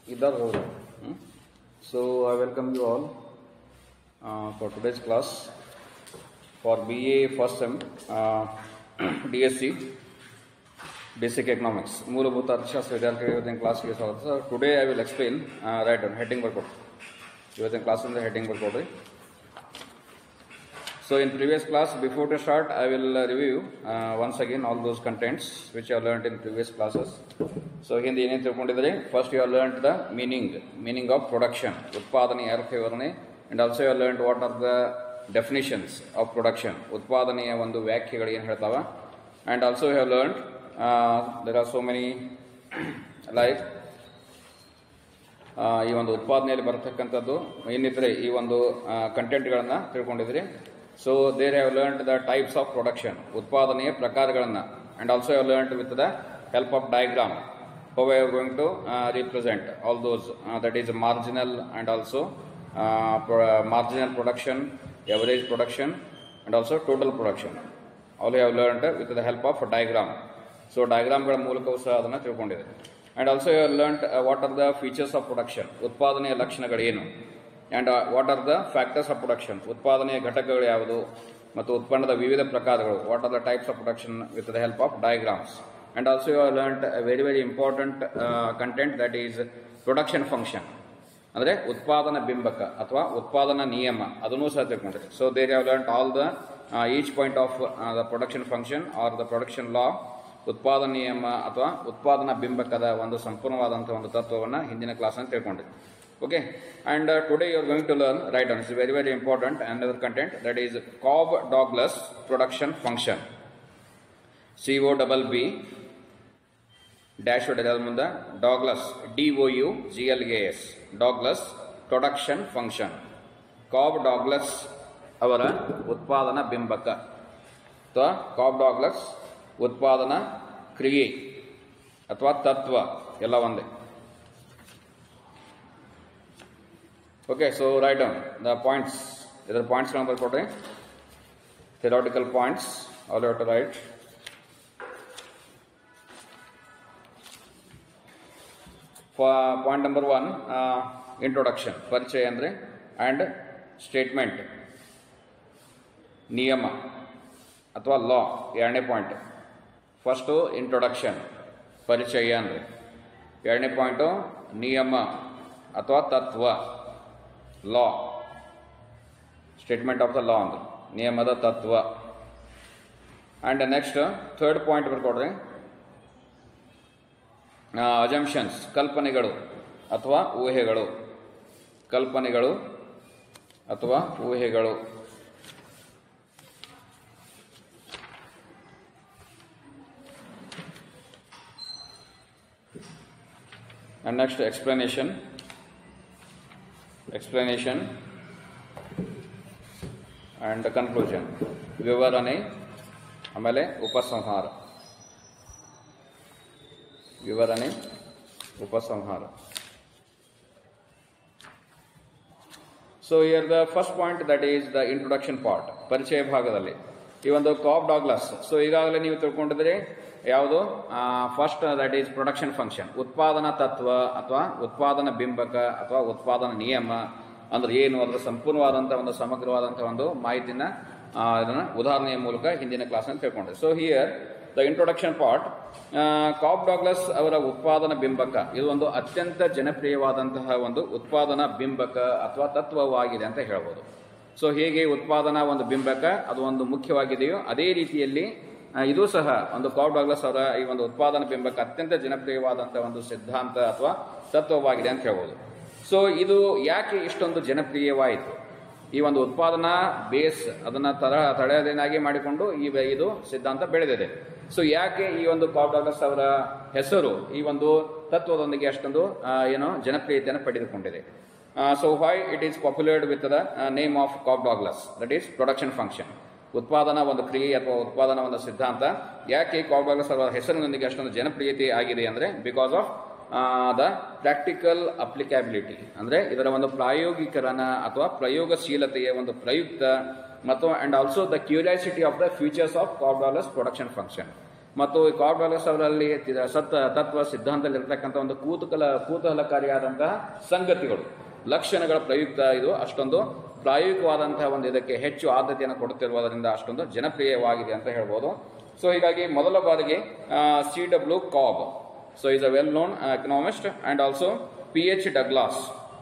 Idhar ho raha hai. Hmm? So I welcome you all uh, for today's class for BA first sem uh, DSC Basic Economics ಮೂಲಭೂತ ಅರ್ಥಶಾಸ್ತ್ರ ವಿದ್ಯಾರ್ಥಿಗಳಿಗೆ ಇವತ್ತಿನ ಕ್ಲಾಸ್ಗೆ ಸ್ವಾಗತ sir today I will explain write heading ಬರ್ಕೊಡ್ರಿ ಇವತ್ತಿನ ಕ್ಲಾಸಿಂದ heading ಬರ್ಕೊಡ್ರಿ So in previous class, before to start, I will uh, review uh, once again all those contents which you have learnt in previous classes. So ಹಿಂದೆ ಏನೇನು ತಿಳ್ಕೊಂಡಿದ್ರಿ first you have learnt the meaning, meaning of production, ಉತ್ಪಾದನೆ ಅರ್ಥ ವಿವರಣೆ and also you have learnt what are the definitions of production, ಉತ್ಪಾದನೆಯ ಒಂದು ವ್ಯಾಖ್ಯೆಗಳು ಏನು ಹೇಳ್ತಾವ and also you have learnt uh, there are so many like ಆ, ಈ ಒಂದು ಉತ್ಪಾದನೆಯಲ್ಲಿ ಬರತಕ್ಕಂಥದ್ದು ಇನ್ನಿತರೆ ಈ ಒಂದು ಕಂಟೆಂಟ್ಗಳನ್ನು ತಿಳ್ಕೊಂಡಿದ್ರಿ so there have learned the types of production ಉತ್ಪಾದನೆಯ ಪ್ರಕಾರಗಳನ್ನು and also have learned with the help of diagram how I are going to represent all those that is marginal and also marginal production average production and also total production all have learned with the help of diagram so ಡಯಾಗ್ರಾಮ್ಗಳ ಮೂಲಕವೂ ಸಹ ಅದನ್ನು ತಿಳ್ಕೊಂಡಿದೆ and also you learnt what are the features of production ಉತ್ಪಾದನೆಯ ಲಕ್ಷಣಗಳೇನು and what are the factors of production ಉತ್ಪಾದನೆಯ ಘಟಕಗಳು ಯಾವುದು ಮತ್ತು ಉತ್ಪನ್ನದ ವಿವಿಧ ಪ್ರಕಾರಗಳು what are the types of production with the help of diagrams and also you learnt very very important content that is production function ಅಂದರೆ ಉತ್ಪಾದನಾ ಬಿಂಬಕ ಅಥವಾ ಉತ್ಪಾದನಾ ನಿಯಮ ಅದನ್ನು ಸಹ ತಿಳ್ಕೊಂಡಿದೆ so there have learnt all the each point of the production function are the production law ಉತ್ಪಾದನಾ ನಿಯಮ ಅಥವಾ ಉತ್ಪಾದನಾ ಬಿಂಬಕದ ಒಂದು ಸಂಪೂರ್ಣವಾದಂತಹ ಒಂದು ತತ್ವವನ್ನು ಹಿಂದಿನ ಕ್ಲಾಸ್ನಲ್ಲಿ ತಿಳ್ಕೊಂಡಿದ್ದೆ okay and today you are going to learn right on it's very very important and other content that is Cobb Douglas production function C O double B dash ಹೊಡೆದ ಮುಂದೆ Douglas D O U G L A S Douglas production function Cobb Douglas ಅವರ ಉತ್ಪಾದನಾ ಬಿಂಬಕ ಅಥವಾ ಕಾಬ್ Douglas ಉತ್ಪಾದನಾ ಕ್ರಿಯೆ ಅಥವಾ ತತ್ವ ಎಲ್ಲ ಒಂದೇ okay so write down the points ಇದರ ಪಾಯಿಂಟ್ಸ್ಗಳನ್ನು ಬರ್ಕೊಡ್ರಿ theoretical points all you to write point number one introduction ಪರಿಚಯ ಅಂದರೆ ಆ್ಯಂಡ್ ಸ್ಟೇಟ್ಮೆಂಟ್ ನಿಯಮ ಅಥವಾ ಲಾ ಎರಡನೇ ಪಾಯಿಂಟ್ ಫಸ್ಟು ಇಂಟ್ರೊಡಕ್ಷನ್ ಪರಿಚಯ ಅಂದರೆ ಎರಡನೇ ಪಾಯಿಂಟು ನಿಯಮ ಅಥವಾ ತತ್ವ law statement of the law ಅಂದ್ರೆ ನಿಯಮದ ತತ್ವ ಆ್ಯಂಡ್ ನೆಕ್ಸ್ಟ್ ಥರ್ಡ್ ಪಾಯಿಂಟ್ ಬರ್ಕೊಡ್ರಿ ಅಜಂಪ್ಷನ್ಸ್ ಕಲ್ಪನೆಗಳು ಅಥವಾ ಊಹೆಗಳು ಕಲ್ಪನೆಗಳು ಅಥವಾ ಊಹೆಗಳು and next explanation explanation and the conclusion ವಿವರಣೆ ಆಮೇಲೆ ಉಪಸಂಹಾರ ವಿವರಣೆ ಉಪಸಂಹಾರ so here the first point that is the introduction part ಪರಿಚಯ ಭಾಗದಲ್ಲಿ ಈ ಒಂದು ಕಾಪ್ ಡಾಗ್ಲಸ್ ಸೊ ಈಗಾಗಲೇ ನೀವು ತಿಳ್ಕೊಂಡಿದ್ರೆ ಯಾವುದು first that is production function ಉತ್ಪಾದನಾ ತತ್ವ ಅಥವಾ ಉತ್ಪಾದನಾ ಬಿಂಬಕ ಅಥವಾ ಉತ್ಪಾದನಾ ನಿಯಮ ಅಂದ್ರೆ ಏನು ಅದರ ಸಂಪೂರ್ಣವಾದಂಥ ಒಂದು ಸಮಗ್ರವಾದಂಥ ಒಂದು ಮಾಹಿತಿನ ಆ, ಇದನ್ನ ಉದಾಹರಣೆಯ ಮೂಲಕ ಹಿಂದಿನ ಕ್ಲಾಸ್ನಲ್ಲಿ ತಿಳ್ಕೊಂಡ್ರೆ so here the introduction part Cobb Douglas ಅವರ ಉತ್ಪಾದನಾ ಬಿಂಬಕ ಇದು ಒಂದು ಅತ್ಯಂತ ಜನಪ್ರಿಯವಾದಂತಹ ಒಂದು ಉತ್ಪಾದನಾ ಬಿಂಬಕ ಅಥವಾ ತತ್ವವಾಗಿದೆ ಅಂತ ಹೇಳ್ಬೋದು ಸೊ ಹೇಗೆ ಉತ್ಪಾದನಾ ಒಂದು ಬಿಂಬಕ ಅದು ಒಂದು ಮುಖ್ಯವಾಗಿದೆಯೋ ಅದೇ ರೀತಿಯಲ್ಲಿ ಆ, ಇದು ಸಹ ಒಂದು ಕಾಪ್ ಡಾಗ್ಲಸ್ ಅವರ ಈ ಒಂದು ಉತ್ಪಾದನಾ ಬಿಂಬಕ ಅತ್ಯಂತ ಜನಪ್ರಿಯವಾದಂತಹ ಒಂದು ಸಿದ್ಧಾಂತ ಅಥವಾ ತತ್ವವಾಗಿದೆ ಅಂತ ಹೇಳ್ಬೋದು ಸೊ ಇದು ಯಾಕೆ ಇಷ್ಟೊಂದು ಜನಪ್ರಿಯವಾಯಿತು ಈ ಒಂದು ಉತ್ಪಾದನಾ ಬೇಸ್ ಅದನ್ನ ತರ ತಡೆಯದೇನಾಗಿ ಮಾಡಿಕೊಂಡು ಈ ಇದು ಸಿದ್ಧಾಂತ ಬೆಳೆದಿದೆ ಸೊ ಯಾಕೆ ಈ ಒಂದು ಕಾಪ್ ಡಾಗ್ಲಸ್ ಅವರ ಹೆಸರು ಈ ಒಂದು ತತ್ವದೊಂದಿಗೆ ಅಷ್ಟೊಂದು ಆ, ಏನು ಜನಪ್ರಿಯತೆಯನ್ನು ಪಡೆದುಕೊಂಡಿದೆ so why it is popularised with the name of Cobb Douglas that is production function ಉತ್ಪಾದನಾ ಒಂದು ಕ್ರಿಯೆ ಅಥವಾ ಉತ್ಪಾದನಾ ಒಂದು ಸಿದ್ಧಾಂತ ಯಾಕೆ ಕಾಪ್ ಡಾಗ್ಲಸ್ ಅವರ ಹೆಸರಿನೊಂದಿಗೆ ಅಷ್ಟೊಂದು ಜನಪ್ರಿಯತೆ ಆಗಿದೆ ಅಂದರೆ because of the practical applicability ಅಂದರೆ ಇದರ ಒಂದು ಪ್ರಾಯೋಗಿಕರಣ ಅಥವಾ ಪ್ರಯೋಗಶೀಲತೆಯ ಒಂದು ಪ್ರಯುಕ್ತ ಮತ್ತು and also the curiosity of the futures of Cobb Douglas production function ಮತ್ತು ಕಾರ್ಡ್ ಡಾಗ್ಲಸ್ ಅವರಲ್ಲಿ ತಿ- ಸತ್ತ ತತ್ವ ಸಿದ್ಧಾಂತದಲ್ಲಿರ್ತಕ್ಕಂಥ ಒಂದು ಕೂತುಕಲ ಕುತೂಹಲಕಾರಿಯಾದಂತಹ ಸಂಗತಿಗಳು ಲಕ್ಷಣಗಳ ಪ್ರಯುಕ್ತ ಇದು ಅಷ್ಟೊಂದು ಪ್ರಾಯೋಗಿಕವಾದಂತಹ ಒಂದು ಇದಕ್ಕೆ ಹೆಚ್ಚು ಆದ್ಯತೆಯನ್ನು ಕೊಡುತ್ತಿರುವುದರಿಂದ ಅಷ್ಟೊಂದು ಜನಪ್ರಿಯವಾಗಿದೆ ಅಂತ ಹೇಳ್ಬೋದು ಸೊ ಹೀಗಾಗಿ ಮೊದಲ ಬಾರಿಗೆ C W Cobb so is a well known economist and also P H Douglas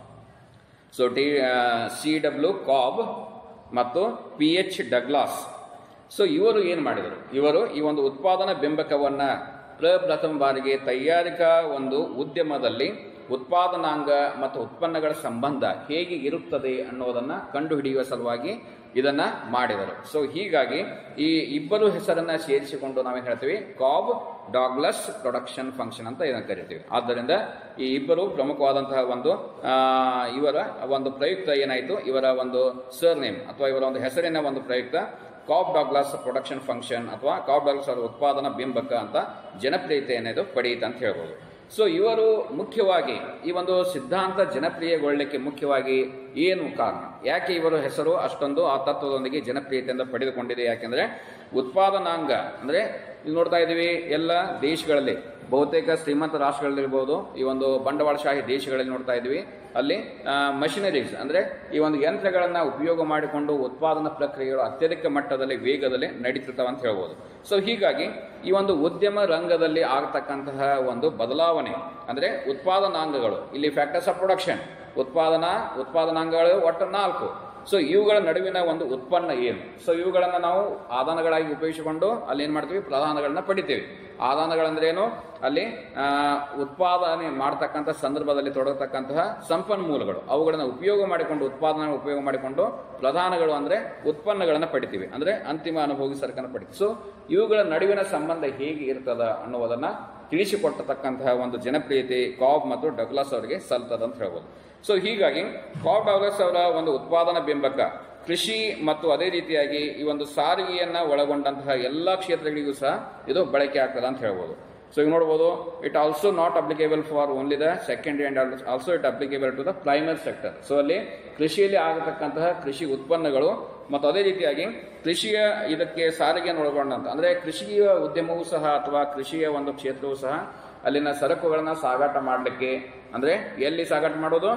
so T C W Cobb ಮತ್ತು ಪಿ ಎಚ್ ಡಗ್ಲಾಸ್ ಸೊ ಇವರು ಏನು ಮಾಡಿದರು ಇವರು ಈ ಒಂದು ಉತ್ಪಾದನಾ ಬಿಂಬಕವನ್ನ ಪ್ರಪ್ರಥಮ ಬಾರಿಗೆ ತಯಾರಿಕಾ ಒಂದು ಉದ್ಯಮದಲ್ಲಿ ಉತ್ಪಾದನಾಂಗ ಮತ್ತು ಉತ್ಪನ್ನಗಳ ಸಂಬಂಧ ಹೇಗೆ ಇರುತ್ತದೆ ಅನ್ನೋದನ್ನ ಕಂಡುಹಿಡಿಯುವ ಸಲುವಾಗಿ ಇದನ್ನ ಮಾಡಿದರು ಸೊ ಹೀಗಾಗಿ ಈ ಇಬ್ಬರು ಹೆಸರನ್ನ ಸೇರಿಸಿಕೊಂಡು ನಾವೇನು ಹೇಳ್ತೀವಿ ಕಾಬ್ ಡಾಗ್ಲಸ್ ಪ್ರೊಡಕ್ಷನ್ ಫಂಕ್ಷನ್ ಅಂತ ಇದನ್ನು ಕರಿತೀವಿ ಆದ್ದರಿಂದ ಈ ಇಬ್ಬರು ಪ್ರಮುಖವಾದಂತಹ ಒಂದು ಆ, ಇವರ ಒಂದು ಪ್ರಯುಕ್ತ ಏನಾಯಿತು ಇವರ ಒಂದು ಸರ್ ನೇಮ್ ಅಥವಾ ಇವರ ಒಂದು ಹೆಸರಿನ ಒಂದು ಪ್ರಯುಕ್ತ ಕಾಬ್ ಡಾಗ್ಲಾಸ್ ಪ್ರೊಡಕ್ಷನ್ ಫಂಕ್ಷನ್ ಅಥವಾ ಕಾಬ್ ಡಾಗ್ಲಾಸ್ ಅವರ ಉತ್ಪಾದನಾ ಬಿಂಬಕ ಅಂತ ಜನಪ್ರಿಯತೆಯನ್ನು ಇದು ಪಡೆಯಿತು ಅಂತ ಹೇಳ್ಬೋದು ಸೊ ಇವರು ಮುಖ್ಯವಾಗಿ ಈ ಒಂದು ಸಿದ್ಧಾಂತ ಜನಪ್ರಿಯಗೊಳ್ಳಲಿಕ್ಕೆ ಮುಖ್ಯವಾಗಿ ಏನು ಕಾರಣ ಯಾಕೆ ಇವರ ಹೆಸರು ಅಷ್ಟೊಂದು ಆ ತತ್ವದೊಂದಿಗೆ ಜನಪ್ರಿಯತೆಯಿಂದ ಪಡೆದುಕೊಂಡಿದೆ ಯಾಕೆಂದ್ರೆ ಉತ್ಪಾದನಾಂಗ ಅಂದ್ರೆ ಇಲ್ಲಿ ನೋಡ್ತಾ ಇದ್ದೀವಿ ಎಲ್ಲ ದೇಶಗಳಲ್ಲಿ ಬಹುತೇಕ ಶ್ರೀಮಂತ ರಾಷ್ಟ್ರಗಳಲ್ಲಿರ್ಬೋದು ಈ ಒಂದು ಬಂಡವಾಳಶಾಹಿ ದೇಶಗಳಲ್ಲಿ ನೋಡ್ತಾ ಇದ್ದೀವಿ ಅಲ್ಲಿ ಮಷಿನರೀಸ್ ಅಂದ್ರೆ ಈ ಒಂದು ಯಂತ್ರಗಳನ್ನ ಉಪಯೋಗ ಮಾಡಿಕೊಂಡು ಉತ್ಪಾದನಾ ಪ್ರಕ್ರಿಯೆಗಳು ಅತ್ಯಧಿಕ ಮಟ್ಟದಲ್ಲಿ ವೇಗದಲ್ಲಿ ನಡೀತಿರ್ತಾವ ಅಂತ ಹೇಳ್ಬೋದು ಸೊ ಹೀಗಾಗಿ ಈ ಒಂದು ಉದ್ಯಮ ರಂಗದಲ್ಲಿ ಆಗತಕ್ಕಂತಹ ಒಂದು ಬದಲಾವಣೆ ಅಂದ್ರೆ ಉತ್ಪಾದನಾಂಗಗಳು ಇಲ್ಲಿ ಫ್ಯಾಕ್ಟರ್ಸ್ ಆಫ್ ಪ್ರೊಡಕ್ಷನ್ ಉತ್ಪಾದನಾ ಉತ್ಪಾದನಾಂಗಗಳು ಒಟ್ಟು ನಾಲ್ಕು ಸೊ ಇವುಗಳ ನಡುವಿನ ಒಂದು ಉತ್ಪನ್ನ ಏನು ಸೊ ಇವುಗಳನ್ನ ನಾವು ಆದಾನಗಳಾಗಿ ಉಪಯೋಗಿಸಿಕೊಂಡು ಅಲ್ಲಿ ಏನ್ ಮಾಡ್ತೀವಿ ಪ್ರಧಾನಗಳನ್ನ ಪಡಿತೀವಿ ಆದಾನಗಳಂದ್ರೇನು ಅಲ್ಲಿ ಆ, ಉತ್ಪಾದನೆ ಮಾಡ್ತಕ್ಕಂಥ ಸಂದರ್ಭದಲ್ಲಿ ತೊಡಗತಕ್ಕಂತಹ ಸಂಪನ್ಮೂಲಗಳು ಅವುಗಳನ್ನ ಉಪಯೋಗ ಮಾಡಿಕೊಂಡು ಉತ್ಪಾದನೆ ಉಪಯೋಗ ಮಾಡಿಕೊಂಡು ಪ್ರಧಾನಗಳು ಅಂದ್ರೆ ಉತ್ಪನ್ನಗಳನ್ನ ಪಡಿತೀವಿ ಅಂದ್ರೆ ಅಂತಿಮ ಅನುಭೋಗಿ ಸರಕನ್ನು ಪಡಿತೀವಿ ಸೊ ಇವುಗಳ ನಡುವಿನ ಸಂಬಂಧ ಹೇಗೆ ಇರ್ತದ ಅನ್ನುವುದನ್ನ ತಿಳಿಸಿಕೊಟ್ಟತಕ್ಕಂತಹ ಒಂದು ಜನಪ್ರಿಯತೆ ಕಾಬ್ ಮತ್ತು ಡಗ್ಲಾಸ್ ಅವರಿಗೆ ಸಲ್ತದ ಅಂತ ಹೇಳ್ಬೋದು ಸೊ ಹೀಗಾಗಿ ಕಾಬ್ ಡಗ್ಲಾಸ್ ಅವರ ಒಂದು ಉತ್ಪಾದನಾ ಬಿಂಬಕ ಕೃಷಿ ಮತ್ತು ಅದೇ ರೀತಿಯಾಗಿ ಈ ಒಂದು ಸಾರಿಗೆಯನ್ನ ಒಳಗೊಂಡಂತಹ ಎಲ್ಲಾ ಕ್ಷೇತ್ರಗಳಿಗೂ ಸಹ ಇದು ಬಳಕೆ ಆಗ್ತದೆ ಅಂತ ಹೇಳ್ಬೋದು ಸೊ ಈಗ ನೋಡ್ಬೋದು it also not applicable for only the secondary and also it applicable to the primary sector so ಅಲ್ಲಿ ಕೃಷಿಯಲ್ಲಿ ಆಗತಕ್ಕಂತಹ ಕೃಷಿ ಉತ್ಪನ್ನಗಳು ಮತ್ತು ಅದೇ ರೀತಿಯಾಗಿ ಕೃಷಿಯ ಇದಕ್ಕೆ ಸಾರಿಗೆಯನ್ನು ಒಳಗೊಂಡಂತ ಅಂದ್ರೆ ಕೃಷಿಯ ಉದ್ಯಮವೂ ಸಹ ಅಥವಾ ಕೃಷಿಯ ಒಂದು ಕ್ಷೇತ್ರವೂ ಸಹ ಅಲ್ಲಿನ ಸರಕುಗಳನ್ನ ಸಾಗಾಟ ಮಾಡಲಿಕ್ಕೆ ಅಂದ್ರೆ ಎಲ್ಲಿ ಸಾಗಾಟ ಮಾಡೋದು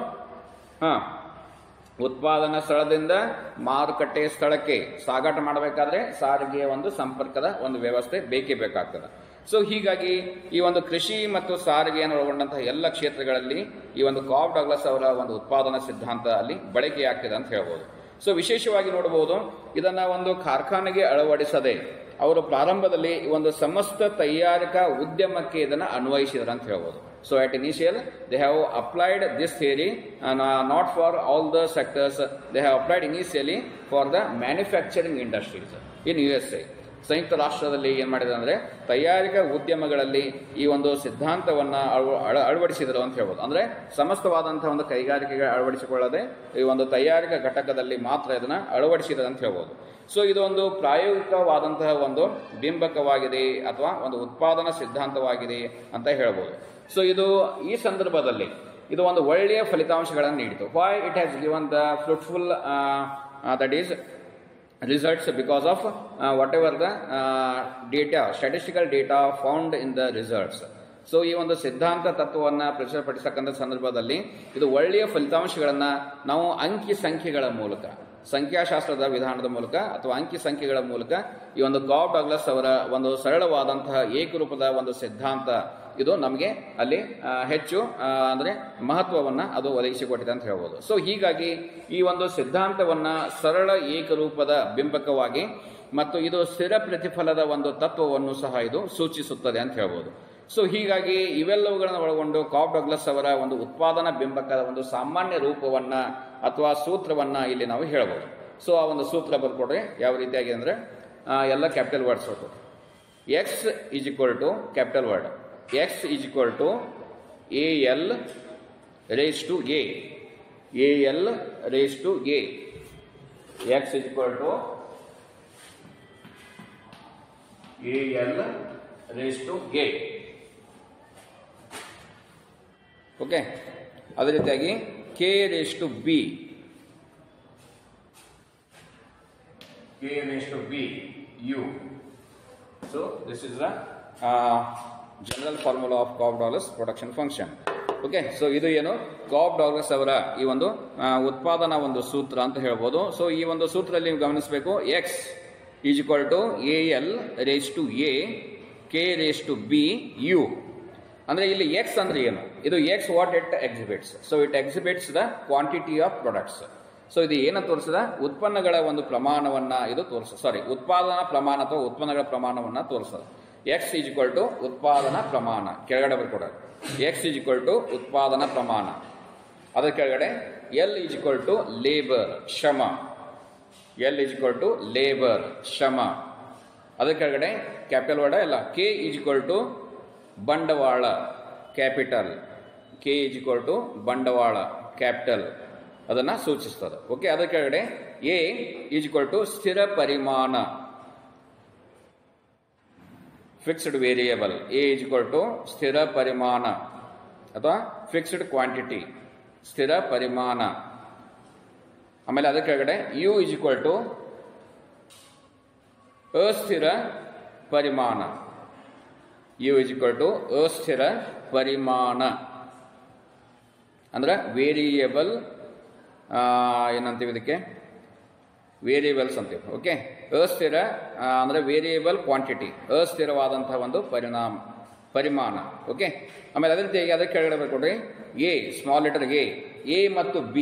ಹಾ ಉತ್ಪಾದನಾ ಸ್ಥಳದಿಂದ ಮಾರುಕಟ್ಟೆ ಸ್ಥಳಕ್ಕೆ ಸಾಗಾಟ ಮಾಡಬೇಕಾದ್ರೆ ಸಾರಿಗೆಯ ಒಂದು ಸಂಪರ್ಕದ ಒಂದು ವ್ಯವಸ್ಥೆ ಬೇಕೇ ಬೇಕಾಗ್ತದೆ ಸೊ ಹೀಗಾಗಿ ಈ ಒಂದು ಕೃಷಿ ಮತ್ತು ಸಾರಿಗೆಯನ್ನು ಒಳಗೊಂಡಂತಹ ಎಲ್ಲ ಕ್ಷೇತ್ರಗಳಲ್ಲಿ ಈ ಒಂದು ಕಾಬ್ ಡಗ್ಲಸ್ ಅವರ ಒಂದು ಉತ್ಪಾದನಾ ಸಿದ್ಧಾಂತ ಅಲ್ಲಿ ಬಳಕೆಯಾಗ್ತಿದೆ ಅಂತ ಹೇಳ್ಬೋದು ಸೊ ವಿಶೇಷವಾಗಿ ನೋಡಬಹುದು ಇದನ್ನ ಒಂದು ಕಾರ್ಖಾನೆಗೆ ಅಳವಡಿಸದೆ ಅವರು ಪ್ರಾರಂಭದಲ್ಲಿ ಈ ಒಂದು ಸಮಸ್ತ ತಯಾರಿಕಾ ಉದ್ಯಮಕ್ಕೆ ಇದನ್ನ ಅನ್ವಯಿಸಿದ್ರು ಅಂತ ಹೇಳ್ಬೋದು so at initial they have applied this theory not for all the sectors they have applied initially for the manufacturing industries in U S A ಸಂಯುಕ್ತ ರಾಷ್ಟ್ರದಲ್ಲಿ ಏನ್ ಮಾಡಿದೆ ಅಂದ್ರೆ ತಯಾರಿಕಾ ಉದ್ಯಮಗಳಲ್ಲಿ ಈ ಒಂದು ಸಿದ್ಧಾಂತವನ್ನ ಅಳವ- ಅಳ- ಅಳವಡಿಸಿದರು ಅಂತ ಹೇಳ್ಬೋದು ಅಂದ್ರೆ ಸಮಸ್ತವಾದಂತಹ ಒಂದು ಕೈಗಾರಿಕೆಗೆ ಅಳವಡಿಸಿಕೊಳ್ಳದೆ ಈ ಒಂದು ತಯಾರಿಕಾ ಘಟಕದಲ್ಲಿ ಮಾತ್ರ ಇದನ್ನ ಅಳವಡಿಸಿದ ಅಂತ ಹೇಳ್ಬೋದು ಸೊ ಇದು ಒಂದು ಪ್ರಾಯೋಗಿಕವಾದಂತಹ ಒಂದು ಬಿಂಬಕವಾಗಿದೆ ಅಥವಾ ಒಂದು ಉತ್ಪಾದನಾ ಸಿದ್ಧಾಂತವಾಗಿದೆ ಅಂತ ಹೇಳ್ಬೋದು ಸೊ ಇದು ಈ ಸಂದರ್ಭದಲ್ಲಿ ಇದು ಒಂದು ಒಳ್ಳೆಯ ಫಲಿತಾಂಶಗಳನ್ನು ನೀಡಿತು why it has given the fruitful that is results because of uh, whatever the uh, data statistical data found in the results so ಈ ಒಂದು ಸಿದ್ಧಾಂತ ತತ್ವವನ್ನು ಪ್ರಚುರಪಡಿಸತಕ್ಕಂಥ ಸಂದರ್ಭದಲ್ಲಿ ಇದು ಒಳ್ಳೆಯ ಫಲಿತಾಂಶಗಳನ್ನ ನಾವು ಅಂಕಿ ಸಂಖ್ಯೆಗಳ ಮೂಲಕ ಸಂಖ್ಯಾಶಾಸ್ತ್ರದ ವಿಧಾನದ ಮೂಲಕ ಅಥವಾ ಅಂಕಿ ಸಂಖ್ಯೆಗಳ ಮೂಲಕ ಈ ಒಂದು ಗಾಬ್ ಡಗ್ಲಸ್ ಅವರ ಒಂದು ಸರಳವಾದಂತಹ ಏಕರೂಪದ ಒಂದು ಸಿದ್ಧಾಂತ ಇದು ನಮಗೆ ಅಲ್ಲಿ ಆ, ಹೆಚ್ಚು ಆ, ಅಂದ್ರೆ ಮಹತ್ವವನ್ನ ಅದು ಒದಗಿಸಿಕೊಟ್ಟಿದೆ ಅಂತ ಹೇಳ್ಬೋದು ಸೊ ಹೀಗಾಗಿ ಈ ಒಂದು ಸಿದ್ಧಾಂತವನ್ನ ಸರಳ ಏಕರೂಪದ ಬಿಂಬಕವಾಗಿ ಮತ್ತು ಇದು ಸ್ಥಿರ ಪ್ರತಿಫಲದ ಒಂದು ತತ್ವವನ್ನು ಸಹ ಇದು ಸೂಚಿಸುತ್ತದೆ ಅಂತ ಹೇಳ್ಬೋದು ಸೊ ಹೀಗಾಗಿ ಇವೆಲ್ಲವುಗಳನ್ನು ಒಳಗೊಂಡು ಕಾಬ್ ಡಗ್ಲಸ್ ಅವರ ಒಂದು ಉತ್ಪಾದನಾ ಬಿಂಬಕದ ಒಂದು ಸಾಮಾನ್ಯ ರೂಪವನ್ನ ಅಥವಾ ಸೂತ್ರವನ್ನ ಇಲ್ಲಿ ನಾವು ಹೇಳ್ಬೋದು ಸೊ ಆ ಒಂದು ಸೂತ್ರ ಬರ್ಕೊಡ್ರಿ ಯಾವ ರೀತಿಯಾಗಿ ಅಂದ್ರೆ ಆ, ಎಲ್ಲ capital words X is equal to capital word X is equal to A L raise to A A L raise to A X is equal to A L raise to A okay ಅದೇ ರೀತಿಯಾಗಿ K raise to B K raise to B U so this is the general formula of Cobb Douglas production function okay so ಇದು ಏನು ಕಾಪ್ dollars ಅವರ ಈ ಒಂದು ಆ, ಉತ್ಪಾದನಾ ಒಂದು ಸೂತ್ರ ಅಂತ ಹೇಳ್ಬೋದು ಸೊ ಈ ಒಂದು ಸೂತ್ರದಲ್ಲಿ ನೀವು ಗಮನಿಸಬೇಕು X is equal to A L raise to A K raise to B U ಅಂದ್ರೆ ಇಲ್ಲಿ ಎಕ್ಸ್ ಅಂದ್ರೆ ಏನು ಇದು X what it exhibits so it exhibits the quantity of products so ಇದು ಏನಂತ ತೋರಿಸಿದ ಉತ್ಪನ್ನಗಳ ಒಂದು ಪ್ರಮಾಣವನ್ನ ಇದು ತೋರಿಸ ಸಾರಿ ಉತ್ಪಾದನಾ ಪ್ರಮಾಣ ಅಥವಾ ಉತ್ಪನ್ನಗಳ ಪ್ರಮಾಣವನ್ನ ತೋರಿಸದ ಎಕ್ಸ್ ಈಸ್ ಈಕ್ವಲ್ ಟು ಉತ್ಪಾದನಾ ಪ್ರಮಾಣ ಕೆಳಗಡೆ ಬರ್ಕೊಡ ಎಕ್ಸ್ ಈಸ್ ಈಕ್ವಲ್ ಟು ಉತ್ಪಾದನಾ ಪ್ರಮಾಣ ಅದರ ಕೆಳಗಡೆ L is equal to labour ಶ್ರಮ L is equal to labour ಶ್ರಮ ಅದರ ಕೆಳಗಡೆ ಕ್ಯಾಪಿಟಲ್ ವರ್ಡ ಇಲ್ಲ ಕೆ ಈಸ್ ಈಕ್ವಲ್ ಟು ಬಂಡವಾಳ capital K is equal to ಬಂಡವಾಳ ಕ್ಯಾಪಿಟಲ್ ಅದನ್ನ ಸೂಚಿಸ್ತದೆ ಓಕೆ ಅದರ ಕೆಳಗಡೆ ಎ ಈಸ್ ಈಕ್ವಲ್ ಟು ಸ್ಥಿರ ಪರಿಮಾಣ fixed variable A is equal to ಸ್ಥಿರ ಪರಿಮಾಣ ಅಥವಾ ಫಿಕ್ಸ್ಡ್ ಕ್ವಾಂಟಿಟಿ ಸ್ಥಿರ ಪರಿಮಾಣ ಆಮೇಲೆ ಅದರ ಕೆಳಗಡೆ ಯು ಈಸ್ ಈಕ್ವಲ್ ಟು ಅಸ್ಥಿರ ಪರಿಮಾಣ ಯು ಇಸ್ ಈಕ್ವಲ್ ಟು ಅಸ್ಥಿರ ಪರಿಮಾಣ ಅಂದ್ರೆ ವೇರಿಯೇಬಲ್ ಏನಂತೀವಿ ಇದಕ್ಕೆ ವೇರಿಯೇಬಲ್ಸ್ ಅಂತೀವಿ ಓಕೆ ಅಸ್ಥಿರ ಆ, ಅಂದ್ರೆ ವೇರಿಯೇಬಲ್ ಕ್ವಾಂಟಿಟಿ ಅಸ್ಥಿರವಾದಂತಹ ಒಂದು ಪರಿಣಾಮ ಪರಿಮಾಣ ಓಕೆ ಆಮೇಲೆ ಅದೇ ರೀತಿಯಾಗಿ ಅದಕ್ಕೆ ಕೆಳಗಡೆ ಬರ್ಕೊಡ್ರಿ A small letter A A ಮತ್ತು ಬಿ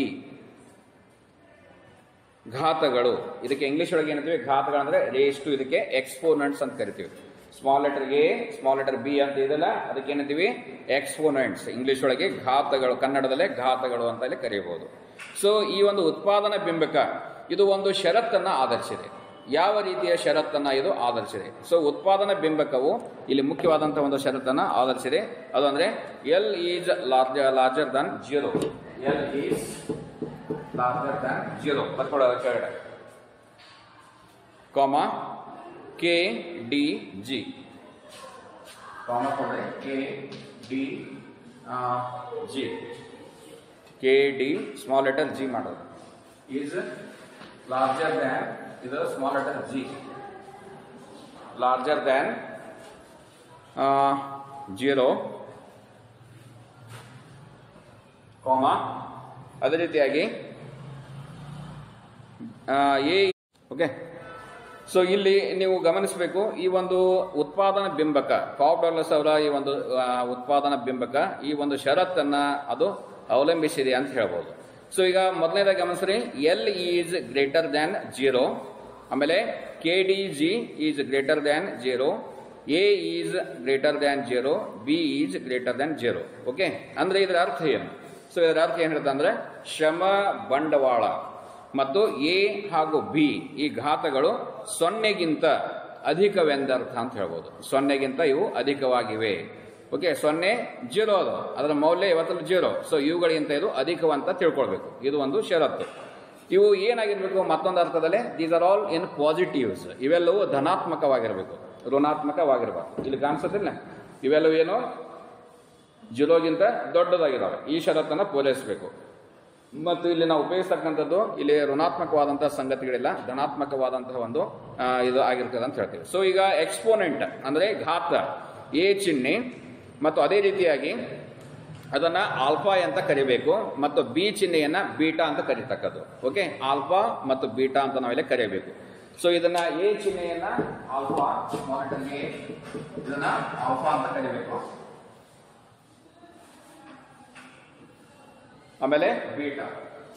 ಘಾತಗಳು ಇದಕ್ಕೆ ಇಂಗ್ಲಿಷ್ ಒಳಗೆ ಏನಂತೀವಿ ಘಾತಗಳು ಅಂದ್ರೆ ರೇಸ್ ಟು ಇದಕ್ಕೆ ಎಕ್ಸ್ಪೋನೆಂಟ್ಸ್ ಅಂತ ಕರಿತೀವಿ small letter A small letter B ಅಂತ ಇದೆಲ್ಲ ಅದಕ್ಕೆ ಏನಂತೀವಿ ಎಕ್ಸ್ಪೋನೆಂಟ್ಸ್ ಇಂಗ್ಲಿಷ್ ಒಳಗೆ ಘಾತಗಳು ಕನ್ನಡದಲ್ಲೇ ಘಾತಗಳು ಅಂತ ಇಲ್ಲಿ ಕರೆಯಬಹುದು ಸೊ ಈ ಒಂದು ಉತ್ಪಾದನಾ ಬಿಂಬಕ ಇದು ಒಂದು ಷರತ್ತನ್ನ ಆಧರಿಸಿದೆ ಯಾವ ರೀತಿಯ ಷರತ್ತನ್ನ ಇದು ಆಧರಿಸಿದೆ ಸೊ ಉತ್ಪಾದನಾ ಬಿಂಬಕವು ಇಲ್ಲಿ ಮುಖ್ಯವಾದಂತಹ ಒಂದು ಷರತ್ತನ್ನ ಆಧರಿಸಿದೆ ಅದು ಅಂದ್ರೆ L is larger larger than zero L is larger than zero ಬರ್ಕೊಳ್ಳೋ ಕೆಳಗಡೆ comma K D G comma ಕೊಡ್ರಿ K D G K D small letter G ಮಾಡೋದು ಈಸ್ ಲಾರ್ಜರ್ ದ್ಯಾನ್ ಇದು small letter G larger than zero comma ಅದೇ ರೀತಿಯಾಗಿ A okay so ಇಲ್ಲಿ ನೀವು ಗಮನಿಸಬೇಕು ಈ ಒಂದು ಉತ್ಪಾದನಾ ಬಿಂಬಕ ಕಾಪ್ ಡಾಲರ್ಸ್ ಅವರ ಈ ಒಂದು ಆ, ಉತ್ಪಾದನಾ ಬಿಂಬಕ ಈ ಒಂದು ಷರತ್ತನ್ನ ಅದು ಅವಲಂಬಿಸಿದೆ ಅಂತ ಹೇಳ್ಬೋದು ಸೊ ಈಗ ಮೊದಲನೇದಾಗಿ ಗಮನಿಸ್ರಿ L is greater than zero ಆಮೇಲೆ K D G is greater than zero A is greater than zero B is greater than zero okay ಅಂದ್ರೆ ಇದರ ಅರ್ಥ ಏನು ಸೊ ಇದರ ಅರ್ಥ ಏನ್ ಹೇಳ್ತಾ ಅಂದ್ರೆ ಶ್ರಮ ಬಂಡವಾಳ ಮತ್ತು ಎ ಹಾಗೂ ಬಿ ಈ ಘಾತಗಳು ಸೊನ್ನೆಗಿಂತ ಅಧಿಕವೆಂದರ್ಥ ಅಂತ ಹೇಳ್ಬೋದು ಸೊನ್ನೆಗಿಂತ ಇವು ಅಧಿಕವಾಗಿವೆ ಓಕೆ ಸೊನ್ನೆ ಜೀರೋ ಅದು ಅದರ ಮೌಲ್ಯ ಇವತ್ತಲ್ಲಿ ಜೀರೋ ಸೊ ಇವುಗಳಿಗಿಂತ ಇದು ಅಧಿಕವಂತ ತಿಳ್ಕೊಳ್ಬೇಕು ಇದು ಒಂದು ಷರತ್ತು ಇವು ಏನಾಗಿರ್ಬೇಕು ಮತ್ತೊಂದು ಅರ್ಥದಲ್ಲಿ these are all in positives ಇವೆಲ್ಲವೂ ಧನಾತ್ಮಕವಾಗಿರಬೇಕು ಋಣಾತ್ಮಕವಾಗಿರಬಾರ್ದು ಇಲ್ಲಿ ಕಾಣಿಸೋದಿಲ್ಲ ಇವೆಲ್ಲವೂ ಏನು ಜೀರೋಗಿಂತ ದೊಡ್ಡದಾಗಿದ್ದಾವೆ ಈ ಷರತ್ತನ್ನು ಪೂರೈಸಬೇಕು ಮತ್ತು ಇಲ್ಲಿ ನಾವು ಉಪಯೋಗಿಸ್ತಕ್ಕಂಥದ್ದು ಇಲ್ಲಿ ಋಣಾತ್ಮಕವಾದಂತಹ ಸಂಗತಿಗಳಿಲ್ಲ ಧನಾತ್ಮಕವಾದಂತಹ ಒಂದು ಆ, ಇದು ಆಗಿರ್ತದೆ ಅಂತ ಹೇಳ್ತೀವಿ ಸೊ ಈಗ ಎಕ್ಸ್ಪೋನೆಂಟ್ ಅಂದ್ರೆ ಘಾತ ಎ ಚಿಹ್ನೆ ಮತ್ತು ಅದೇ ರೀತಿಯಾಗಿ ಅದನ್ನ ಆಲ್ಫಾ ಅಂತ ಕರಿಬೇಕು ಮತ್ತು ಬಿ ಚಿಹ್ನೆಯನ್ನ ಬೀಟಾ ಅಂತ ಕರಿತಕ್ಕದ್ದು ಓಕೆ ಆಲ್ಫಾ ಮತ್ತು ಬೀಟಾ ಅಂತ ನಾವಿಲ್ಲಿ ಕರೆಯಬೇಕು ಸೊ ಇದನ್ನ ಎ ಚಿಹ್ನೆಯನ್ನ ಆಲ್ಫಾ ಮಾನಿಟರ್ ಎ ಇದನ್ನ ಆಲ್ಫಾ ಅಂತ ಕರಿಬೇಕು ಆಮೇಲೆ ಬೀಟಾ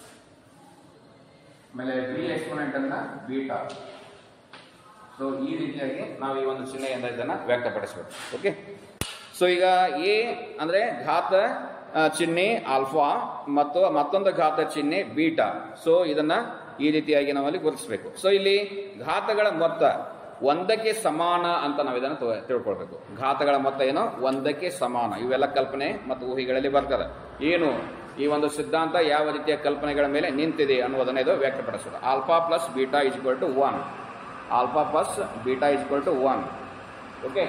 ಆಮೇಲೆ ಬಿ ಎಕ್ಸ್ಪೋನೆಂಟ್ ಅನ್ನ ಬೀಟಾ ಸೊ ಈ ರೀತಿಯಾಗಿ ನಾವು ಈ ಒಂದು ಚಿಹ್ನೆಯಿಂದ ಇದನ್ನ ವ್ಯಕ್ತಪಡಿಸಬೇಕು ಓಕೆ ಸೊ ಈಗ ಎ ಅಂದ್ರೆ ಘಾತ ಆ, ಚಿಹ್ನೆ ಆಲ್ಫಾ ಮತ್ತು ಮತ್ತೊಂದು ಘಾತ ಚಿಹ್ನೆ ಬೀಟಾ ಸೊ ಇದನ್ನ ಈ ರೀತಿಯಾಗಿ ನಾವಲ್ಲಿ ಗುರುತಿಸಬೇಕು ಸೊ ಇಲ್ಲಿ ಘಾತಗಳ ಮೊತ್ತ ಒಂದಕ್ಕೆ ಸಮಾನ ಅಂತ ನಾವು ಇದನ್ನು ತೊ- ತಿಳ್ಕೊಳ್ಬೇಕು ಘಾತಗಳ ಮೊತ್ತ ಏನು ಒಂದಕ್ಕೆ ಸಮಾನ ಇವೆಲ್ಲ ಕಲ್ಪನೆ ಮತ್ತು ಊಹೆಗಳಲ್ಲಿ ಬರ್ತದೆ ಏನು ಈ ಒಂದು ಸಿದ್ಧಾಂತ ಯಾವ ರೀತಿಯ ಕಲ್ಪನೆಗಳ ಮೇಲೆ ನಿಂತಿದೆ ಅನ್ನೋದನ್ನ ಇದು ವ್ಯಕ್ತಪಡಿಸೋದು alpha plus beta is equal to one alpha plus beta is equal to one okay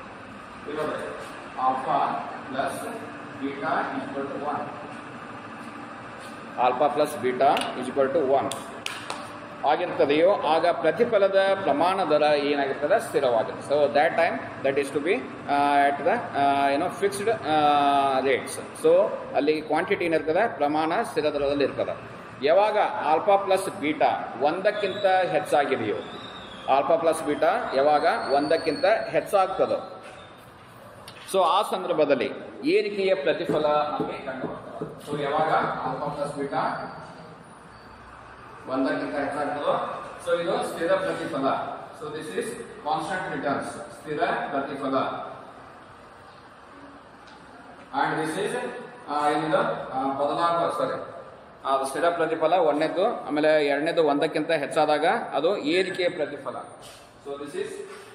alpha plus beta is equal to one alpha plus beta is equal to one ಆಗಿರ್ತದೆಯೋ ಆಗ ಪ್ರತಿಫಲದ ಪ್ರಮಾಣ ದರ ಏನಾಗಿರ್ತದೆ ಸ್ಥಿರವಾಗಿರುತ್ತೆ so that time that is to be at the ಏನೋ fixed rates so ಅಲ್ಲಿ quantity ಏನಿರ್ತದೆ ಪ್ರಮಾಣ ಸ್ಥಿರ ದರದಲ್ಲಿ ಇರ್ತದೆ ಯಾವಾಗ ಆಲ್ಫಾ ಪ್ಲಸ್ ಬೀಟಾ ಒಂದಕ್ಕಿಂತ ಹೆಚ್ಚಾಗಿದೆಯೋ ಆಲ್ಫಾ ಪ್ಲಸ್ ಬೀಟಾ ಯಾವಾಗ ಒಂದಕ್ಕಿಂತ ಹೆಚ್ಚಾಗ್ತದೋ ಸೊ ಆ ಸಂದರ್ಭದಲ್ಲಿ ಏರಿಕೆಯ ಪ್ರತಿಫಲ ನಮಗೆ ಕಂಡುಬರ್ತದೆ ಸೊ ಯಾವಾಗ ಆಲ್ಫಾ ಪ್ಲಸ್ ಬೀಟಾ ಒಂದಕ್ಕಿಂತ ಹೆಚ್ಚಾಗ್ತದೋ ಸೊ ಇದು ಸ್ಥಿರ ಪ್ರತಿಫಲ so this is constant returns ಸ್ಥಿರ ಪ್ರತಿಫಲ ಅಂಡ್ ದಿಸ್ ಇಸ್ ಏನಿದು ಆ, ಬದಲಾಗುವ ಸಾರಿ ಅದು ಸ್ಥಿರ ಪ್ರತಿಫಲ ಒಂದನೇದು ಆಮೇಲೆ ಎರಡನೇದು ಒಂದಕ್ಕಿಂತ ಹೆಚ್ಚಾದಾಗ ಅದು ಏರಿಕೆಯ ಪ್ರತಿಫಲ ಸೊ ದಿಸ್ ಇಸ್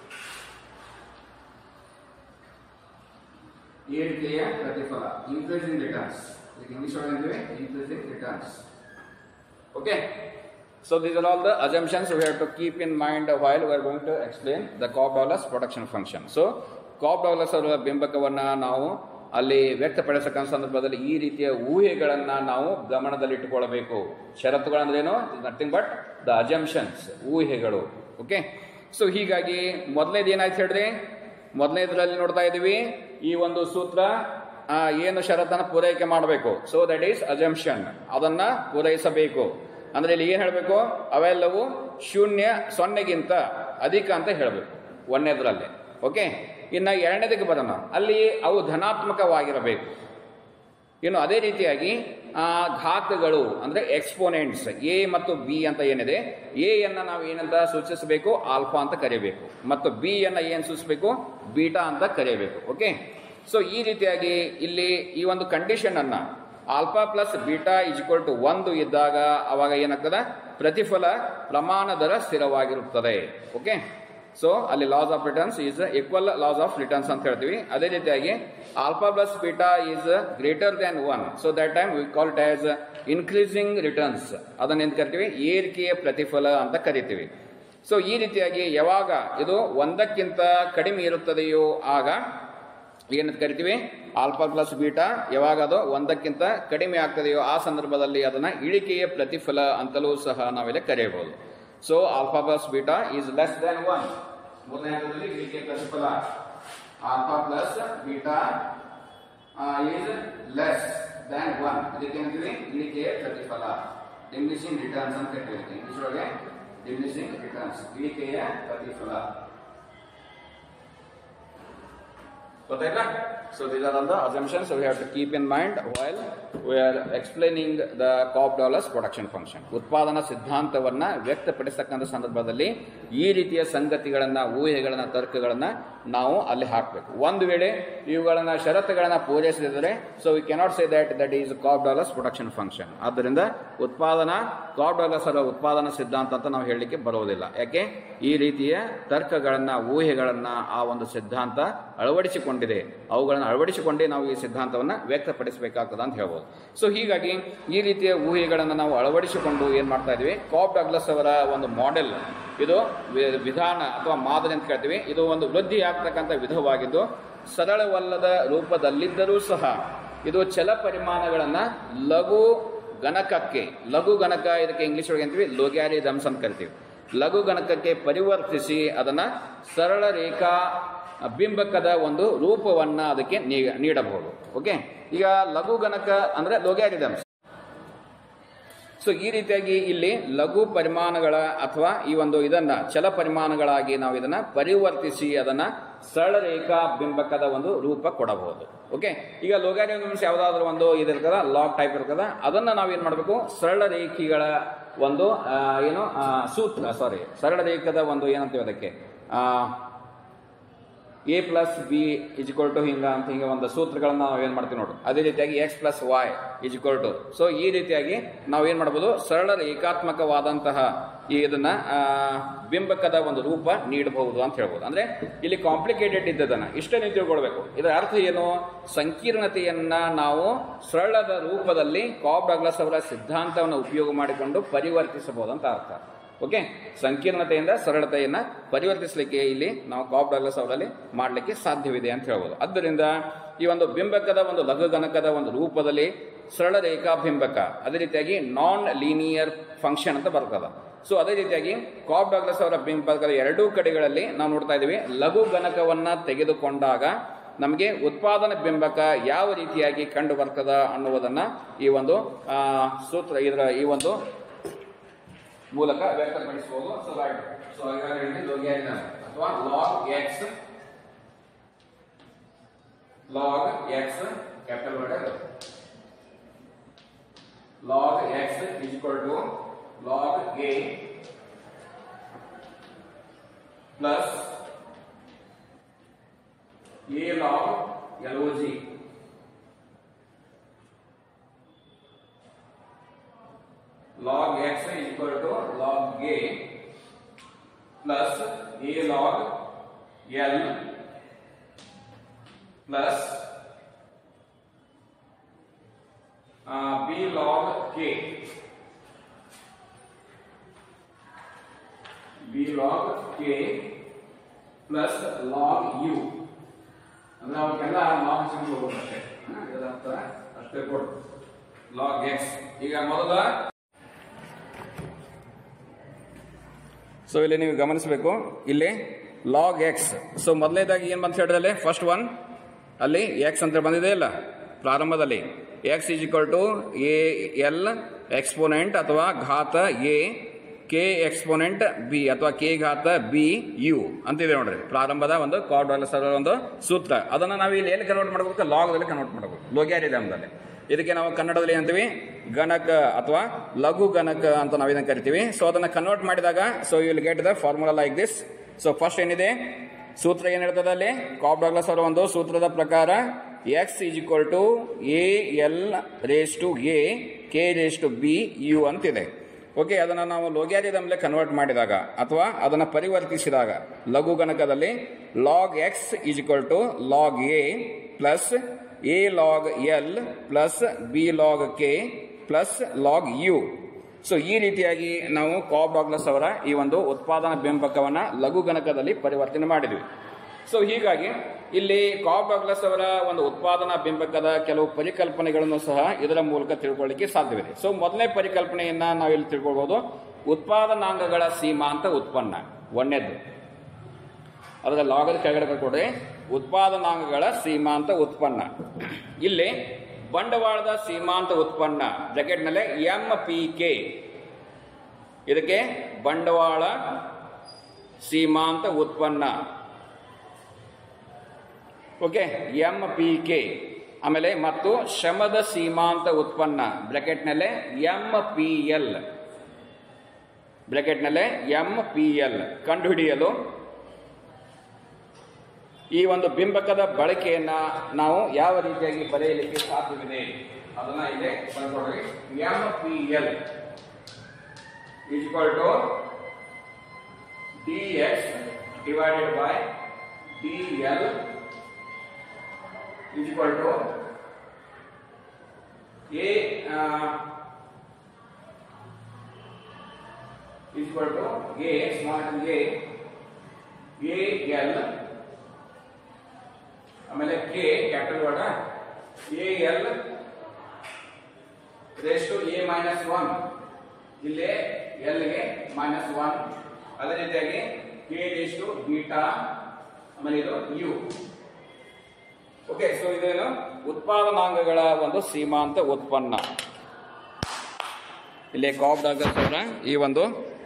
ಏರಿಕೆಯ ಪ್ರತಿಫಲ ಇನ್ಕ್ರೀಸಿಂಗ್ ರಿಟರ್ನ್ಸ್ ಇಂಗ್ಲಿಷ್ ಒಳಗೆ increasing returns Okay. So these are all the assumptions we have to keep in mind while we are going to explain the Cobb-Douglas production function. So Cobb-Douglas ಅವರ ಬಿಂಬಕವನ್ನ ನಾವು ಅಲ್ಲಿ ವ್ಯಕ್ತಪಡಿಸಕ್ಕಂಥ ಸಂದರ್ಭದಲ್ಲಿ ಈ ರೀತಿಯ ಊಹೆಗಳನ್ನ ನಾವು ಗಮನದಲ್ಲಿಟ್ಟುಕೊಳ್ಳಬೇಕು ಷರತ್ತುಗಳಂದ್ರೇನು ನಥಿಂಗ್ ಬಟ್ ದ ಅಜಂಪ್ಷನ್ಸ್ ಊಹೆಗಳು ಓಕೆ ಸೊ ಹೀಗಾಗಿ ಮೊದಲನೇದು ಏನಾಯ್ತು ಹೇಳ್ರಿ ಮೊದಲನೇದ್ರಲ್ಲಿ ನೋಡ್ತಾ ಇದೀವಿ ಈ ಒಂದು ಸೂತ್ರ ಆ, ಏನು ಷರತ್ತನ್ನ ಪೂರೈಕೆ ಮಾಡಬೇಕು ಸೊ ದಟ್ ಈಸ್ ಅಜಂಪ್ಷನ್ ಅದನ್ನ ಪೂರೈಸಬೇಕು ಅಂದ್ರೆ ಇಲ್ಲಿ ಏನ್ ಹೇಳಬೇಕು ಅವೆಲ್ಲವೂ ಶೂನ್ಯ ಸೊನ್ನೆಗಿಂತ ಅಧಿಕ ಅಂತ ಹೇಳಬೇಕು ಒಂದನೇದ್ರಲ್ಲಿ ಓಕೆ ಇನ್ನ ಎರಡನೇದಕ್ಕೆ ಬರೋಣ ಅಲ್ಲಿ ಅವು ಧನಾತ್ಮಕವಾಗಿರಬೇಕು ಇನ್ನು ಅದೇ ರೀತಿಯಾಗಿ ಆ ಘಾತಗಳು ಅಂದ್ರೆ ಎಕ್ಸ್ಪೋನೆಂಟ್ಸ್ ಎ ಮತ್ತು ಬಿ ಅಂತ ಏನಿದೆ ಎ ಅನ್ನ ನಾವು ಏನಂತ ಸೂಚಿಸಬೇಕು ಆಲ್ಫಾ ಅಂತ ಕರೆಯಬೇಕು ಮತ್ತು ಬಿ ಅನ್ನ ಏನ್ ಸೂಚಿಸಬೇಕು ಬೀಟಾ ಅಂತ ಕರೆಯಬೇಕು ಓಕೆ ಸೊ ಈ ರೀತಿಯಾಗಿ ಇಲ್ಲಿ ಈ ಒಂದು ಕಂಡೀಷನ್ ಅನ್ನ alpha plus beta is equal to ಒಂದು ಇದ್ದಾಗ ಅವಾಗ ಏನಾಗ್ತದೆ ಪ್ರತಿಫಲ ಪ್ರಮಾಣ ದರ ಸ್ಥಿರವಾಗಿರುತ್ತದೆ ಓಕೆ ಸೊ ಅಲ್ಲಿ laws of returns is equal laws of returns ಅಂತ ಹೇಳ್ತೀವಿ ಅದೇ ರೀತಿಯಾಗಿ alpha plus beta is greater than one so that time we call it as increasing returns ಅದನ್ನ ಏನ್ ಕರಿತೀವಿ ಏರಿಕೆಯ ಪ್ರತಿಫಲ ಅಂತ ಕರಿತೀವಿ ಸೊ ಈ ರೀತಿಯಾಗಿ ಯಾವಾಗ ಇದು ಒಂದಕ್ಕಿಂತ ಕಡಿಮೆ ಇರುತ್ತದೆಯೋ ಆಗ ಏನಂತ ಕರಿತೀವಿ ಆಲ್ಫಾ ಪ್ಲಸ್ ಬೀಟಾ ಯಾವಾಗ ಅದು ಒಂದಕ್ಕಿಂತ ಕಡಿಮೆ ಆಗ್ತದೆಯೋ ಆ ಸಂದರ್ಭದಲ್ಲಿ ಅದನ್ನ ಇಳಿಕೆಯ ಪ್ರತಿಫಲ ಅಂತಲೂ ಸಹ ನಾವಿಲ್ಲಿ ಕರೆಯಬಹುದು so alpha plus beta is less than one ಮೊದಲನೇ ಹಂತದಲ್ಲಿ ಇಳಿಕೆಯ ಪ್ರತಿಫಲ alpha plus beta is less than one ಇದಕ್ಕೆ ಏನಂತೀವಿ ಇಳಿಕೆಯ ಪ್ರತಿಫಲ ಡಿಮಿನಿಷಿಂಗ್ ರಿಟರ್ನ್ಸ್ ಅಂತ ಕರಿತೀವಿ ಇಂಗ್ಲಿಷ್ ಒಳಗೆ ಡಿಮಿನಿಷಿಂಗ್ ರಿಟರ್ನ್ಸ್ ಇಳಿಕೆಯ ಪ್ರತಿಫಲ ಗೊತ್ತಾಯ್ತಾ so these are all the assumptions we have to keep in mind while we are explaining the Cobb Douglas production function ಉತ್ಪಾದನಾ ಸಿದ್ಧಾಂತವನ್ನ ವ್ಯಕ್ತಪಡಿಸತಕ್ಕಂಥ ಸಂದರ್ಭದಲ್ಲಿ ಈ ರೀತಿಯ ಸಂಗತಿಗಳನ್ನ ಊಹೆಗಳನ್ನ ತರ್ಕಗಳನ್ನ ನಾವು ಅಲ್ಲಿ ಹಾಕಬೇಕು ಒಂದು ವೇಳೆ ಇವುಗಳನ್ನ ಷರತ್ತುಗಳನ್ನ ಪೂರೈಸದಿದ್ದರೆ so we cannot say that that is Cobb Douglas production function ಆದ್ದರಿಂದ ಉತ್ಪಾದನಾ ಕಾಪ್ ಡಾಲರ್ಸ್ ಅವರ ಉತ್ಪಾದನಾ ಸಿದ್ಧಾಂತ ಅಂತ ನಾವು ಹೇಳಲಿಕ್ಕೆ ಬರುವುದಿಲ್ಲ ಯಾಕೆ ಈ ರೀತಿಯ ತರ್ಕಗಳನ್ನ ಊಹೆಗಳನ್ನ ಆ ಒಂದು ಸಿದ್ಧಾಂತ ಅಳವಡಿಸಿಕೊಂಡಿದೆ ಅವುಗಳನ್ನು ಅಳವಡಿಸಿಕೊಂಡೇ ನಾವು ಈ ಸಿದ್ಧಾಂತವನ್ನ ವ್ಯಕ್ತಪಡಿಸಬೇಕಾಗ್ತದ ಅಂತ ಹೇಳ್ಬೋದು ಸೊ ಹೀಗಾಗಿ ಈ ರೀತಿಯ ಊಹೆಗಳನ್ನು ನಾವು ಅಳವಡಿಸಿಕೊಂಡು ಏನ್ ಮಾಡ್ತಾ ಇದೀವಿ ಕಾಪ್ ಡಗ್ಲಸ್ ಅವರ ಒಂದು ಮಾಡೆಲ್ ಇದು ವಿ- ವಿಧಾನ ಅಥವಾ ಮಾದರಿ ಅಂತ ಕೇಳ್ತೀವಿ ಇದು ಒಂದು ವೃದ್ಧಿ ಆಗ್ತಕ್ಕಂಥ ವಿಧವಾಗಿದ್ದು ಸರಳವಲ್ಲದ ರೂಪದಲ್ಲಿದ್ದರೂ ಸಹ ಇದು ಚಲ ಪರಿಮಾಣಗಳನ್ನ ಲಘು ಗಣಕಕ್ಕೆ ಲಘು ಗಣಕ ಇದಕ್ಕೆ ಇಂಗ್ಲಿಷ್ ಒಳಗೆ ಅಂತೀವಿ ಲೋಗ್ಯಾರಿದಮ್ಸ್ ಅಂತ ಕರಿತೀವಿ ಲಘು ಗಣಕಕ್ಕೆ ಪರಿವರ್ತಿಸಿ ಅದನ್ನ ಸರಳ ರೇಖಾ ಬಿಂಬಕದ ಒಂದು ರೂಪವನ್ನ ಅದಕ್ಕೆ ನೀ- ನೀಡಬಹುದು ಓಕೆ ಈಗ ಲಘು ಗಣಕ ಅಂದ್ರೆ ಲೋಗ್ಯಾರಿದಮ್ಸ್ ಸೊ ಈ ರೀತಿಯಾಗಿ ಇಲ್ಲಿ ಲಘು ಪರಿಮಾಣಗಳ ಅಥವಾ ಈ ಒಂದು ಇದನ್ನ ಚಲ ಪರಿಮಾಣಗಳಾಗಿ ನಾವು ಇದನ್ನ ಪರಿವರ್ತಿಸಿ ಅದನ್ನ ಸರಳ ರೇಖಾ ಬಿಂಬಕದ ಒಂದು ರೂಪ ಕೊಡಬಹುದು ಓಕೆ ಈಗ ಲೋಗಾರಿಯಮ್ಸ್ ಯಾವ್ದಾದ್ರು ಒಂದು ಇದಿರ್ತದ ಲಾಗ್ ಟೈಪ್ ಇರ್ತದ ಅದನ್ನ ನಾವು ಏನ್ ಮಾಡಬೇಕು ಸರಳ ರೇಖೆಗಳ ಒಂದು ಆ, ಏನು ಆ, ಸೂತ್ರ ಸಾರಿ ಸರಳ ರೇಖದ ಒಂದು ಏನಂತೀವಿ ಅದಕ್ಕೆ ಆ, A plus B is equal to ಹಿಂಗ ಅಂತ ಹಿಂಗ ಒಂದು ಸೂತ್ರಗಳನ್ನ ನಾವು ಏನ್ ಮಾಡ್ತೀವಿ ನೋಡು ಅದೇ ರೀತಿಯಾಗಿ X plus Y is equal to so ಈ ರೀತಿಯಾಗಿ ನಾವು ಏನ್ ಮಾಡಬಹುದು ಸರಳ ರೇಖಾತ್ಮಕವಾದಂತಹ ಈ ಇದನ್ನ ಆ, ಬಿಂಬಕದ ಒಂದು ರೂಪ ನೀಡಬಹುದು ಅಂತ ಹೇಳ್ಬೋದು ಅಂದ್ರೆ ಇಲ್ಲಿ ಕಾಂಪ್ಲಿಕೇಟೆಡ್ ಇದ್ದದನ್ನ ಇಷ್ಟೇ ನೀವು ತಿಳ್ಕೊಳ್ಬೇಕು ಇದರ ಅರ್ಥ ಏನು ಸಂಕೀರ್ಣತೆಯನ್ನ ನಾವು ಸರಳದ ರೂಪದಲ್ಲಿ ಕಾಬ್ ಡಗ್ಲಸ್ ಅವರ ಸಿದ್ಧಾಂತವನ್ನು ಉಪಯೋಗ ಮಾಡಿಕೊಂಡು ಪರಿವರ್ತಿಸಬಹುದು ಅಂತ ಅರ್ಥ ಓಕೆ ಸಂಕೀರ್ಣತೆಯಿಂದ ಸರಳತೆಯನ್ನ ಪರಿವರ್ತಿಸಲಿಕ್ಕೆ ಇಲ್ಲಿ ನಾವು ಕಾಪ್ ಡಾಗ್ಲಸ್ ಅವರಲ್ಲಿ ಮಾಡಲಿಕ್ಕೆ ಸಾಧ್ಯವಿದೆ ಅಂತ ಹೇಳ್ಬೋದು ಆದ್ದರಿಂದ ಈ ಒಂದು ಬಿಂಬಕದ ಒಂದು ಲಘು ಗಣಕದ ಒಂದು ರೂಪದಲ್ಲಿ ಸರಳ ರೇಖಾ ಬಿಂಬಕ ಅದೇ ರೀತಿಯಾಗಿ ನಾನ್ ಲೀನಿಯರ್ ಫಂಕ್ಷನ್ ಅಂತ ಬರ್ತದ ಸೊ ಅದೇ ರೀತಿಯಾಗಿ ಕಾಬ್ ಡಾಗ್ಲಸ್ ಅವರ ಬಿಂಬಕದ ಎರಡೂ ಕಡೆಗಳಲ್ಲಿ ನಾವು ನೋಡ್ತಾ ಇದ್ದೀವಿ ಲಘು ಗಣಕವನ್ನ ತೆಗೆದುಕೊಂಡಾಗ ನಮಗೆ ಉತ್ಪಾದನಾ ಬಿಂಬಕ ಯಾವ ರೀತಿಯಾಗಿ ಕಂಡು ಬರ್ತದ ಅನ್ನುವುದನ್ನ ಈ ಒಂದು ಆ, ಸೂತ್ರ ಇದರ ಈ ಒಂದು ಮೂಲಕ ವ್ಯಕ್ತಪಡಿಸಬಹುದು ಸೊ ರೈಟ್ ಸೊ ಹಾಗಾಗಿ ಲೋಗ್ಯಾರಿಸಮ್ ಅಥವಾ log X log X capital word log x is equal to log a plus a log log log x is equal to log a plus a log l plus uh, b log k b log k plus log u ಅಂದ್ರೆ ಅವಕ್ಕೆಲ್ಲ log Singh ಹೋಗುತ್ತೆ ಇದರಂತ ಅಷ್ಟೇ ಕೊಡು log X ಈಗ ಮೊದಲ so ಇಲ್ಲಿ ನೀವು ಗಮನಿಸಬೇಕು ಇಲ್ಲಿ ಲಾಗ್ ಎಕ್ಸ್ ಸೊ ಮೊದಲನೇದಾಗಿ ಏನು ಬಂತ ಹೇಳಿದ್ರೆ ಫಸ್ಟ್ ಒನ್ ಅಲ್ಲಿ ಎಕ್ಸ್ ಅಂತ ಬಂದಿದೆ ಇಲ್ಲ ಪ್ರಾರಂಭದಲ್ಲಿ X is equal to A L exponent ಅಥವಾ ಘಾತ ಎ ಕೆ ಎಕ್ಸ್ಪೋನೆಂಟ್ ಬಿ ಅಥವಾ ಕೆ ಘಾತ ಬಿ ಯು ಅಂತಿದೆ ನೋಡ್ರಿ ಪ್ರಾರಂಭದ ಒಂದು ಕಾರ್ಡ್ ಒಂದು ಸೂತ್ರ ಅದನ್ನ ನಾವು ಇಲ್ಲಿ ಎಲ್ಲಿ ಕನ್ವರ್ಟ್ ಮಾಡಬೇಕು ಲಾಗದಲ್ಲಿ ಕನ್ವರ್ಟ್ ಮಾಡಬೇಕು ಲೋಗ್ಯಾರಿದಮ್ದಲ್ಲಿ ಇದಕ್ಕೆ ನಾವು ಕನ್ನಡದಲ್ಲಿ ಏನಂತೀವಿ ಗಣಕ ಅಥವಾ ಲಘು ಗಣಕ ಅಂತ ನಾವು ಇದನ್ನ ಕರಿತೀವಿ ಸೊ ಅದನ್ನ ಕನ್ವರ್ಟ್ ಮಾಡಿದಾಗ so you will get the formula like this so first ಏನಿದೆ ಸೂತ್ರ ಏನ್ ಹೇಳ್ತದೆ ಅಲ್ಲಿ ಕಾಬ್ ಡಾಗ್ಲಸ್ ಅವರ ಒಂದು ಸೂತ್ರದ ಪ್ರಕಾರ X is equal to A L raise to A K raise to B U ಅಂತಿದೆ ಓಕೆ ಅದನ್ನು ನಾವು ಲೋಗ್ಯಾರಿದಮ್ಲೆ ಕನ್ವರ್ಟ್ ಮಾಡಿದಾಗ ಅಥವಾ ಅದನ್ನು ಪರಿವರ್ತಿಸಿದಾಗ ಲಘು ಗಣಕದಲ್ಲಿ log X is equal to log A plus A log L plus B log K plus log U so ಈ ರೀತಿಯಾಗಿ ನಾವು ಕಾಬ್ ಡಾಗ್ಲಸ್ ಅವರ ಈ ಒಂದು ಉತ್ಪಾದನಾ ಬಿಂಬಕವನ್ನ ಲಘು ಗಣಕದಲ್ಲಿ ಪರಿವರ್ತನೆ ಮಾಡಿದ್ವಿ ಸೊ ಹೀಗಾಗಿ ಇಲ್ಲಿ ಕಾಬ್ ಡಾಗ್ಲಸ್ ಅವರ ಒಂದು ಉತ್ಪಾದನಾ ಬಿಂಬಕದ ಕೆಲವು ಪರಿಕಲ್ಪನೆಗಳನ್ನು ಸಹ ಇದರ ಮೂಲಕ ತಿಳ್ಕೊಳ್ಳಿಕ್ಕೆ ಸಾಧ್ಯವಿದೆ ಸೊ ಮೊದಲನೇ ಪರಿಕಲ್ಪನೆಯನ್ನ ನಾವು ಇಲ್ಲಿ ತಿಳ್ಕೊಳ್ಬಹುದು ಉತ್ಪಾದನಾಂಗಗಳ ಸೀಮಾಂತ ಉತ್ಪನ್ನ ಒಂದನೇದ್ದು ಅದರ ಲಾಗದ ಕೆಳಗಡೆ ಬರ್ಕೊಡ್ರಿ ಉತ್ಪಾದನಾಂಗಗಳ ಸೀಮಾಂತ ಉತ್ಪನ್ನ ಇಲ್ಲಿ ಬಂಡವಾಳದ ಸೀಮಾಂತ ಉತ್ಪನ್ನ ಬ್ರಾಕೆಟ್ನಲ್ಲಿ ಎಂ ಪಿ ಕೆ ಇದಕ್ಕೆ ಬಂಡವಾಳ ಸೀಮಾಂತ ಉತ್ಪನ್ನ ಓಕೆ ಎಂ ಪಿ ಕೆ ಆಮೇಲೆ ಮತ್ತು ಶ್ರಮದ ಸೀಮಾಂತ ಉತ್ಪನ್ನ ಬ್ರಾಕೆಟ್ನಲ್ಲೇ ಎಂ ಪಿ ಎಲ್ ಬ್ರಾಕೆಟ್ನಲ್ಲೇ ಎಂ ಪಿ ಎಲ್ ಕಂಡುಹಿಡಿಯಲು ಈ ಒಂದು ಬಿಂಬಕದ ಬಳಕೆಯನ್ನ ನಾವು ಯಾವ ರೀತಿಯಾಗಿ ಬರೆಯಲಿಕ್ಕೆ ಸಾಧ್ಯವಿದೆ ಅದನ್ನ ಇದೆ ಬರ್ಕೊಡ್ರಿ M P L equal to D X divided by D L equal to A equal to A small A A L ಆಮೇಲೆ K capital word A L raise to A minus one ಇಲ್ಲಿ ಎಲ್ಗೆ minus one ಅದೇ ರೀತಿಯಾಗಿ K raise to beta ಆಮೇಲೆ ಇದು you okay so ಇದೇನು ಉತ್ಪಾದನಾಂಗಗಳ ಒಂದು ಸೀಮಾಂತ ಉತ್ಪನ್ನ ಇಲ್ಲಿ ಕಾಬ್ ಡಾಗರ್ಸ್ ಅವರ ಈ ಒಂದು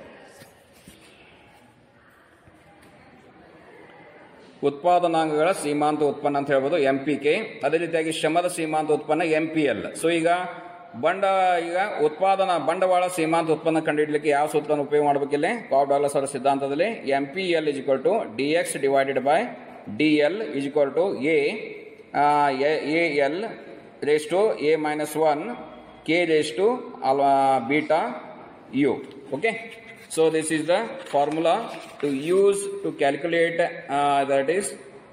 ಉತ್ಪಾದನಾಂಗಗಳ ಸೀಮಾಂತ ಉತ್ಪನ್ನ ಅಂತ ಹೇಳ್ಬೋದು ಎಂ ಪಿ ಕೆ ಅದೇ ರೀತಿಯಾಗಿ ಶ್ರಮದ ಸೀಮಾಂತ ಉತ್ಪನ್ನ ಎಂ ಪಿ ಎಲ್ ಸೊ ಈಗ ಬಂಡ ಈಗ ಉತ್ಪಾದನಾ ಬಂಡವಾಳ ಸೀಮಾಂತ ಉತ್ಪನ್ನ ಕಂಡುಹಿಡಲಿಕ್ಕೆ ಯಾವ ಸೂತ್ರವನ್ನು ಉಪಯೋಗ ಮಾಡಬೇಕಿಲ್ಲ ಕಾಬ್ ಡಾಗ್ಲಸ್ ಅವರ ಸಿದ್ಧಾಂತದಲ್ಲಿ M P L is equal to D X divided by D L is equal to A A L raise to A minus one K raise to beta U okay So this is the formula to use to calculate uh, that is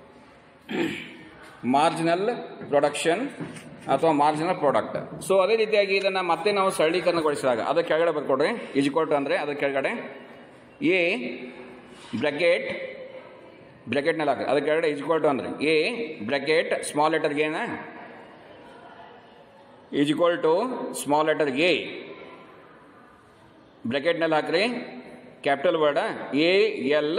marginal production ಅಥವಾ marginal product so ಅದೇ ರೀತಿಯಾಗಿ ಇದನ್ನ ಮತ್ತೆ ನಾವು ಸರಳೀಕರಣಗೊಳಿಸಿದಾಗ ಅದರ ಕೆಳಗಡೆ ಬರ್ಕೊಡ್ರಿ ಇಜ್ಕೊಟ್ ಅಂದ್ರೆ ಅದರ ಕೆಳಗಡೆ ಎ ಬ್ರಾಕೆಟ್ ಬ್ರಾಕೆಟ್ನಲ್ಲಿ ಹಾಕಿ ಅದರ ಕೆಳಗಡೆ ಇಜ್ಕೊಟ್ ಅಂದ್ರೆ ಎ ಬ್ರಾಕೆಟ್ ಸ್ಮಾಲ್ ಲೆಟರ್ಗೆ ಏನ is equal to small letter A ಬ್ರಾಕೆಟ್ನಲ್ಲಿ ಹಾಕ್ರಿ capital word A L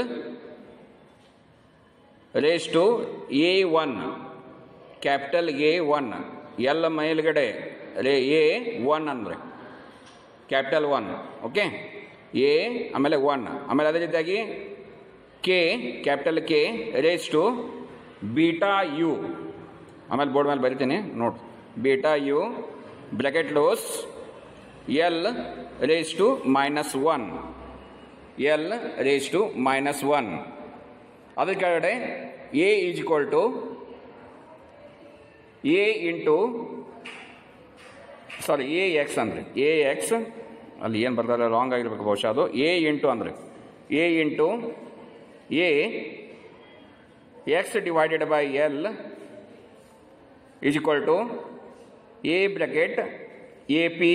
raise to A one capital A one L ಮೇಲ್ಗಡೆ ರೇ ಎ ಒನ್ ಅಂದರೆ ಕ್ಯಾಪಿಟಲ್ ಒನ್ ಓಕೆ ಎ ಆಮೇಲೆ ಒನ್ ಆಮೇಲೆ ಅದೇ ರೀತಿಯಾಗಿ K capital K raise to beta U ಆಮೇಲೆ board ಮೇಲೆ ಬರಿತೀನಿ ನೋಡಿ beta U bracket close L raise to minus one L raise to minus one ಅದ್ರ ಕೆಳಗಡೆ A is equal to A into sorry A X ಅಂದರೆ A X ಅಲ್ಲಿ ಏನು ಬರ್ತಾರೆ ರಾಂಗ್ ಆಗಿರ್ಬೇಕು ಬಹುಶಃ ಅದು ಎ ಇಂಟು ಅಂದರೆ A into A X divided by L is equal to A bracket A P